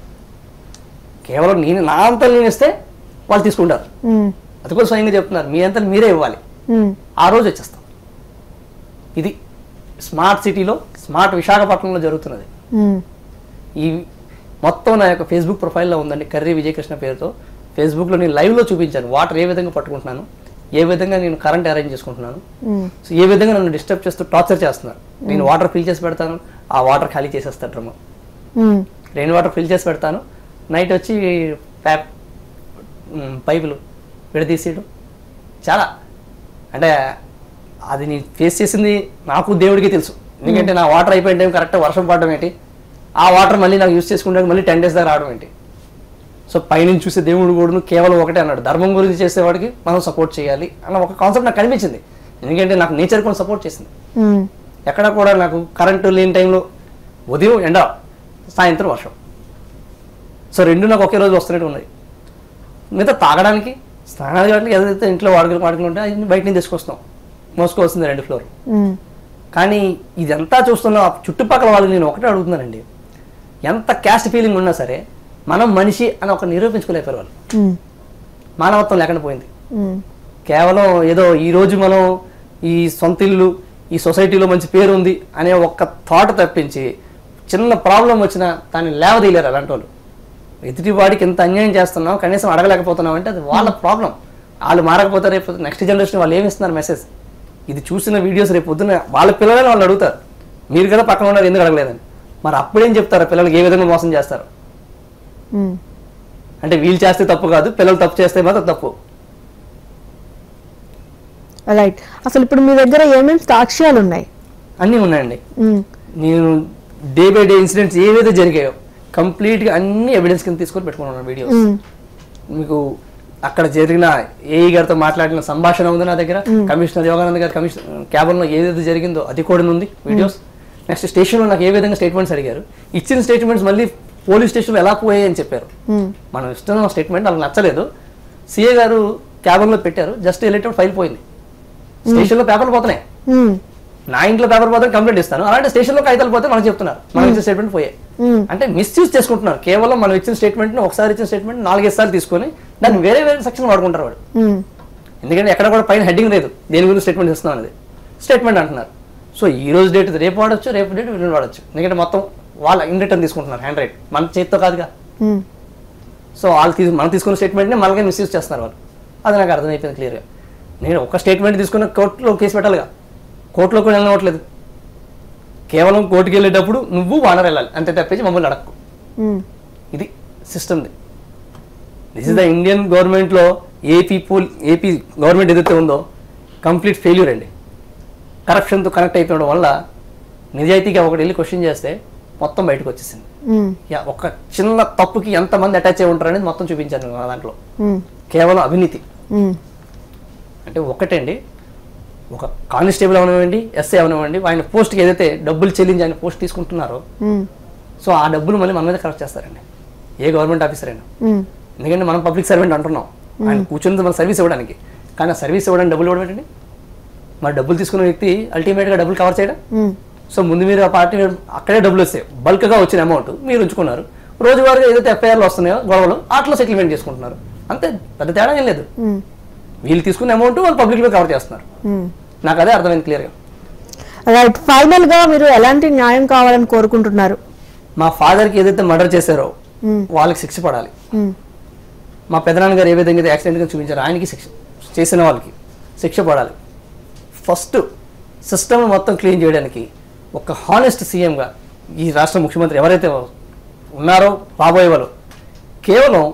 కేవలం నేను నా అంతా నేను ఇస్తే వాళ్ళు తీసుకుంటారు ఉమ్, అది కూడా స్వయంగా చెప్తున్నారు మీ అంతా మీరే ఇవ్వాలి ఉమ్, ఆ రోజు వచ్చేస్తాం ఇది స్మార్ట్ సిటీలో స్మార్ట్ విశాఖపట్నంలో జరుగుతున్నది ఉమ్, ఈ మొత్తం నా యొక్క ఫేస్బుక్ ప్రొఫైల్లో ఉందండి కర్రీ విజయకృష్ణ పేరుతో ఫేస్బుక్లో నేను లైవ్లో చూపించాను వాటర్ ఏ విధంగా పట్టుకుంటున్నాను ఏ విధంగా నేను కరెంట్ అరేంజ్ చేసుకుంటున్నాను ఉమ్, సో ఏ విధంగా నన్ను డిస్టర్బ్ చేస్తూ టార్చర్ చేస్తున్నారు నేను వాటర్ ఫిల్ చేసి పెడతాను ఆ వాటర్ ఖాళీ చేసేస్తారు drum um, rain water fill చేసి పెడతాను నైట్ వచ్చి ప్యాప్ మ్, పైపులు విడదీసేయడం చాలా అంటే అది నేను ఫేస్ చేసింది నాకు దేవుడికి తెలుసు ఎందుకంటే నా వాటర్ అయిపోయిన టైం కరెక్ట్ వర్షం పడడం ఏంటి ఆ వాటర్ మళ్ళీ నాకు యూస్ చేసుకుంటే మళ్ళీ టెన్ డేస్ దాకా రావడం ఏంటి సో పైనుంచి చూసే దేవుడు కూడా కేవలం ఒకటే అన్నాడు ధర్మం గురించి చేసేవాడికి మనం సపోర్ట్ చేయాలి అన్న ఒక కాన్సెప్ట్ నాకు కనిపించింది ఎందుకంటే నాకు నేచర్ కూడా సపోర్ట్ చేసింది ఉమ్, ఎక్కడ కూడా నాకు కరెంటు లేని టైంలో ఉదయం ఎండ సాయంత్రం వర్షం సో రెండు నాకు ఒకే రోజు వస్తున్నట్టు ఉన్నాయి మిగతా తాగడానికి స్నానాలు కాబట్టి ఏదైతే ఇంట్లో వాడుకలు వాడుకలు ఉంటే అది బయట నుంచి తీసుకొస్తాం మోసుకోవాల్సింది రెండు ఫ్లోర్ ఉమ్, కానీ ఇదంతా చూస్తున్న ఆ చుట్టుపక్కల వాళ్ళు నేను ఒకటే అడుగుతున్నానండి ఎంత క్యాస్ట్ ఫీలింగ్ ఉన్నా సరే మనం మనిషి అని ఒక నిరూపించుకోలేపారు వాళ్ళు ఉమ్, మానవత్వం లేకుండా పోయింది ఉమ్, కేవలం ఏదో ఈ రోజు మనం ఈ సొంత ఇల్లు ఈ సొసైటీలో మంచి పేరు ఉంది అనే ఒక్క థాట్ తప్పించి చిన్న ప్రాబ్లం వచ్చినా దాన్ని లేవదీయలేరు అలాంటి వాళ్ళు ఎదుటి వాడికి ఎంత అన్యాయం చేస్తున్నాం కనీసం అడగలేకపోతున్నాం అంటే అది వాళ్ళ ప్రాబ్లం వాళ్ళు మారకపోతే రేపు నెక్స్ట్ జనరేషన్ వాళ్ళు ఏమి ఇస్తున్నారు మెసేజ్ ఇది చూసిన వీడియోస్ రేపు పొద్దున్న వాళ్ళ పిల్లలని వాళ్ళు అడుగుతారు మీరు కదా పక్కన ఉన్నారు ఎందుకు అడగలేదని మరి అప్పుడేం చెప్తారు పిల్లలకి ఏ విధంగా మోసం చేస్తారు ఉమ్. అంటే వీళ్ళు చేస్తే తప్పు కాదు పిల్లలు తప్పు చేస్తే మాత్రం తప్పు రైట్ అసలు ఇప్పుడు మీ దగ్గర ఏమేమి సాక్ష్యాలు ఉన్నాయి అన్నీ ఉన్నాయండి ఉమ్, నేను డే బై డే ఇన్సిడెంట్స్ ఏవైతే జరిగాయో కంప్లీట్గా అన్ని ఎవిడెన్స్ కింద తీసుకొని పెట్టుకున్నాను వీడియోస్ ఉమ్, మీకు అక్కడ జరిగిన ఏఈ గారితో మాట్లాడిన సంభాషణ ఉంది నా దగ్గర కమిషనర్ యోగానంద్ గారి కమిషనర్ క్యాబిన్లో ఏదైతే జరిగిందో అది కూడా ఉంది వీడియోస్ నెక్స్ట్ స్టేషన్లో నాకు ఏ విధంగా స్టేట్మెంట్స్ అడిగారు ఇచ్చిన స్టేట్మెంట్స్ మళ్ళీ పోలీస్ స్టేషన్లో ఎలా పోయాయి అని చెప్పారు ఉమ్, మనం ఇస్తున్న స్టేట్మెంట్ వాళ్ళకి నచ్చలేదు సిఏ గారు క్యాబిన్లో పెట్టారు జస్ట్ వెళ్ళేటప్పుడు ఫైల్ పోయింది స్టేషన్లో పేపర్లు పోతున్నాయి ఉమ్, నా ఇంట్లో పేపర్ పోతే కంప్లైంట్ ఇస్తాను అలాంటి స్టేషన్లో కాగితాలు పోతే మనకు చెప్తున్నారు మనం ఇచ్చిన స్టేట్మెంట్ పోయాయి ఉమ్, అంటే మిస్యూజ్ చేసుకుంటున్నారు కేవలం మనం ఇచ్చిన స్టేట్మెంట్ ఒకసారి ఇచ్చిన స్టేట్మెంట్ నాలుగైదు సార్లు తీసుకొని దాన్ని వేరే వేరే సెక్షన్ వాడుకుంటారు వాడు ఉమ్, ఎందుకంటే ఎక్కడ కూడా పైన హెడ్డింగ్ లేదు దేని గురించి స్టేట్మెంట్ ఇస్తున్నాం అనేది స్టేట్మెంట్ అంటున్నారు సో ఈ రోజు డేట్ రేపు వాడచ్చు రేపు డేట్ వీళ్ళు వాడచ్చు ఎందుకంటే మొత్తం వాళ్ళ ఇన్ రిటర్న్ తీసుకుంటున్నారు హ్యాండ్ రైట్ మన చేతితో కాదుగా ఉమ్, సో వాళ్ళు తీసు మనం తీసుకున్న స్టేట్మెంట్ని మనకే మిస్యూజ్ చేస్తున్నారు వాళ్ళు అది నాకు అర్థమైపోయింది క్లియర్గా నేను ఒక స్టేట్మెంట్ తీసుకున్న కోర్టులో కేసు పెట్టాలిగా కోర్టులో కూడా వెళ్ళవట్లేదు కేవలం కోర్టుకి వెళ్ళేటప్పుడు నువ్వు వానర్ వెళ్ళాలి అంతే తప్పించి మమ్మల్ని అడక్కు ఉమ్, ఇది సిస్టమ్ది దిస్ ఇస్ ద ఇండియన్ గవర్నమెంట్లో ఏపీ పోల్ ఏపీ గవర్నమెంట్ ఏదైతే ఉందో కంప్లీట్ ఫెయిల్యూర్ అండి కరప్షన్తో కనెక్ట్ అయిపోవడం వల్ల నిజాయితీగా ఒకటి వెళ్ళి క్వశ్చన్ చేస్తే మొత్తం బయటకు వచ్చేసింది ఉమ్, యా, ఒక చిన్న తప్పుకి ఎంతమంది అటాచ్ అయి ఉంటారు అనేది మొత్తం చూపించాను నా దాంట్లో ఉమ్, కేవలం అవినీతి ఉమ్, అంటే ఒకటే అండి ఒక కానిస్టేబుల్ అవనివ్వండి ఎస్ఐ అవనివ్వండి ఆయన పోస్ట్కి ఏదైతే డబ్బులు చెల్లించి ఆయన పోస్ట్ తీసుకుంటున్నారో ఉమ్, సో ఆ డబ్బులు మళ్ళీ మన మీద కరెక్ట్ చేస్తారండి ఏ గవర్నమెంట్ ఆఫీసర్ అయినా ఉమ్, ఎందుకంటే మనం పబ్లిక్ సర్వెంట్ అంటున్నాం ఆయన కూర్చున్నది మన సర్వీస్ ఇవ్వడానికి కానీ ఆ సర్వీస్ ఇవ్వడానికి డబ్బులు ఇవ్వడం ఏంటండి మరి డబ్బులు తీసుకున్న వ్యక్తి అల్టిమేట్గా డబ్బులు కవర్ చేయడం ఉమ్, సో ముందు మీరు ఆ పార్టీ అక్కడే డబ్బులు వస్తాయి బల్క్గా వచ్చిన అమౌంట్ మీరు ఉంచుకున్నారు రోజువారీగా ఏదైతే ఎఫ్ఐఆర్లు వస్తున్నాయో గొడవలు వాటిలో సెటిల్మెంట్ చేసుకుంటున్నారు అంతే పెద్ద తేడా ఏం లేదు ఉమ్, వీళ్ళు తీసుకున్న అమౌంట్ వాళ్ళు పబ్లిక్లో కవర్ చేస్తున్నారు ఉమ్. నాకు అదే అర్థమైంది క్లియర్గా రైట్ ఫైనల్ గా మీరు ఎలాంటి న్యాయం కావాలని కోరుకుంటున్నారు మా ఫాదర్కి ఏదైతే మర్డర్ చేశారో ఉమ్, వాళ్ళకి శిక్ష పడాలి ఉమ్, మా పెదనాన్న గారు ఏ విధంగా అయితే యాక్సిడెంట్గా చూపించారో ఆయనకి శిక్ష చేసిన వాళ్ళకి శిక్ష పడాలి ఫస్ట్ సిస్టమ్ మొత్తం క్లీన్ చేయడానికి ఒక హానెస్ట్ సీఎంగా ఈ రాష్ట్ర ముఖ్యమంత్రి ఎవరైతే ఉన్నారో రాబోయే వాళ్ళు కేవలం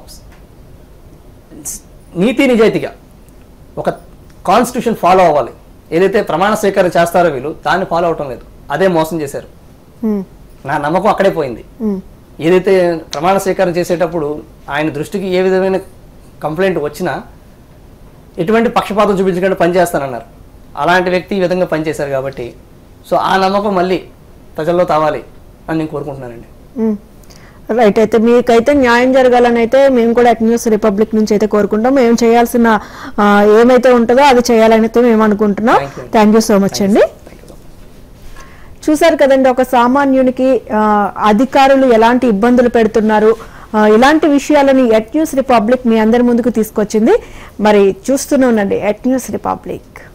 నీతి నిజాయితీగా ఒక కాన్స్టిట్యూషన్ ఫాలో అవ్వాలి ఏదైతే ప్రమాణ స్వీకారం చేస్తారో వీళ్ళు దాన్ని ఫాలో అవటం లేదు అదే మోసం చేశారు ఉమ్, నా నమ్మకం అక్కడే పోయింది ఉమ్, ఏదైతే ప్రమాణ స్వీకారం చేసేటప్పుడు ఆయన దృష్టికి ఏ విధమైన కంప్లైంట్ వచ్చినా ఎటువంటి పక్షపాతం చూపించకుండా పనిచేస్తానన్నారు అలాంటి వ్యక్తి ఈ విధంగా పనిచేశారు కాబట్టి సో ఆ నమ్మకం మళ్ళీ ప్రజల్లో తావాలి అని నేను కోరుకుంటున్నానండి ఉమ్. రైట్ అయితే మీకైతే న్యాయం జరగాలని అయితే మేము కూడా ఎట్ న్యూస్ రిపబ్లిక్ నుంచి అయితే కోరుకుంటాం మేము చేయాల్సిన ఆ, ఏమైతే ఉంటుందో అది చేయాలని అయితే మేము అనుకుంటున్నాం Thank you. Thank you so much అండి Thank you so much. చూసారు కదండి ఒక సామాన్యునికి ఆ, అధికారులు ఎలాంటి ఇబ్బందులు పెడుతున్నారు ఆ, ఇలాంటి విషయాలని ఎట్ న్యూస్ రిపబ్లిక్ మీ అందరి ముందుకు తీసుకొచ్చింది మరి చూస్తూనే ఉండండి ఎట్ న్యూస్ రిపబ్లిక్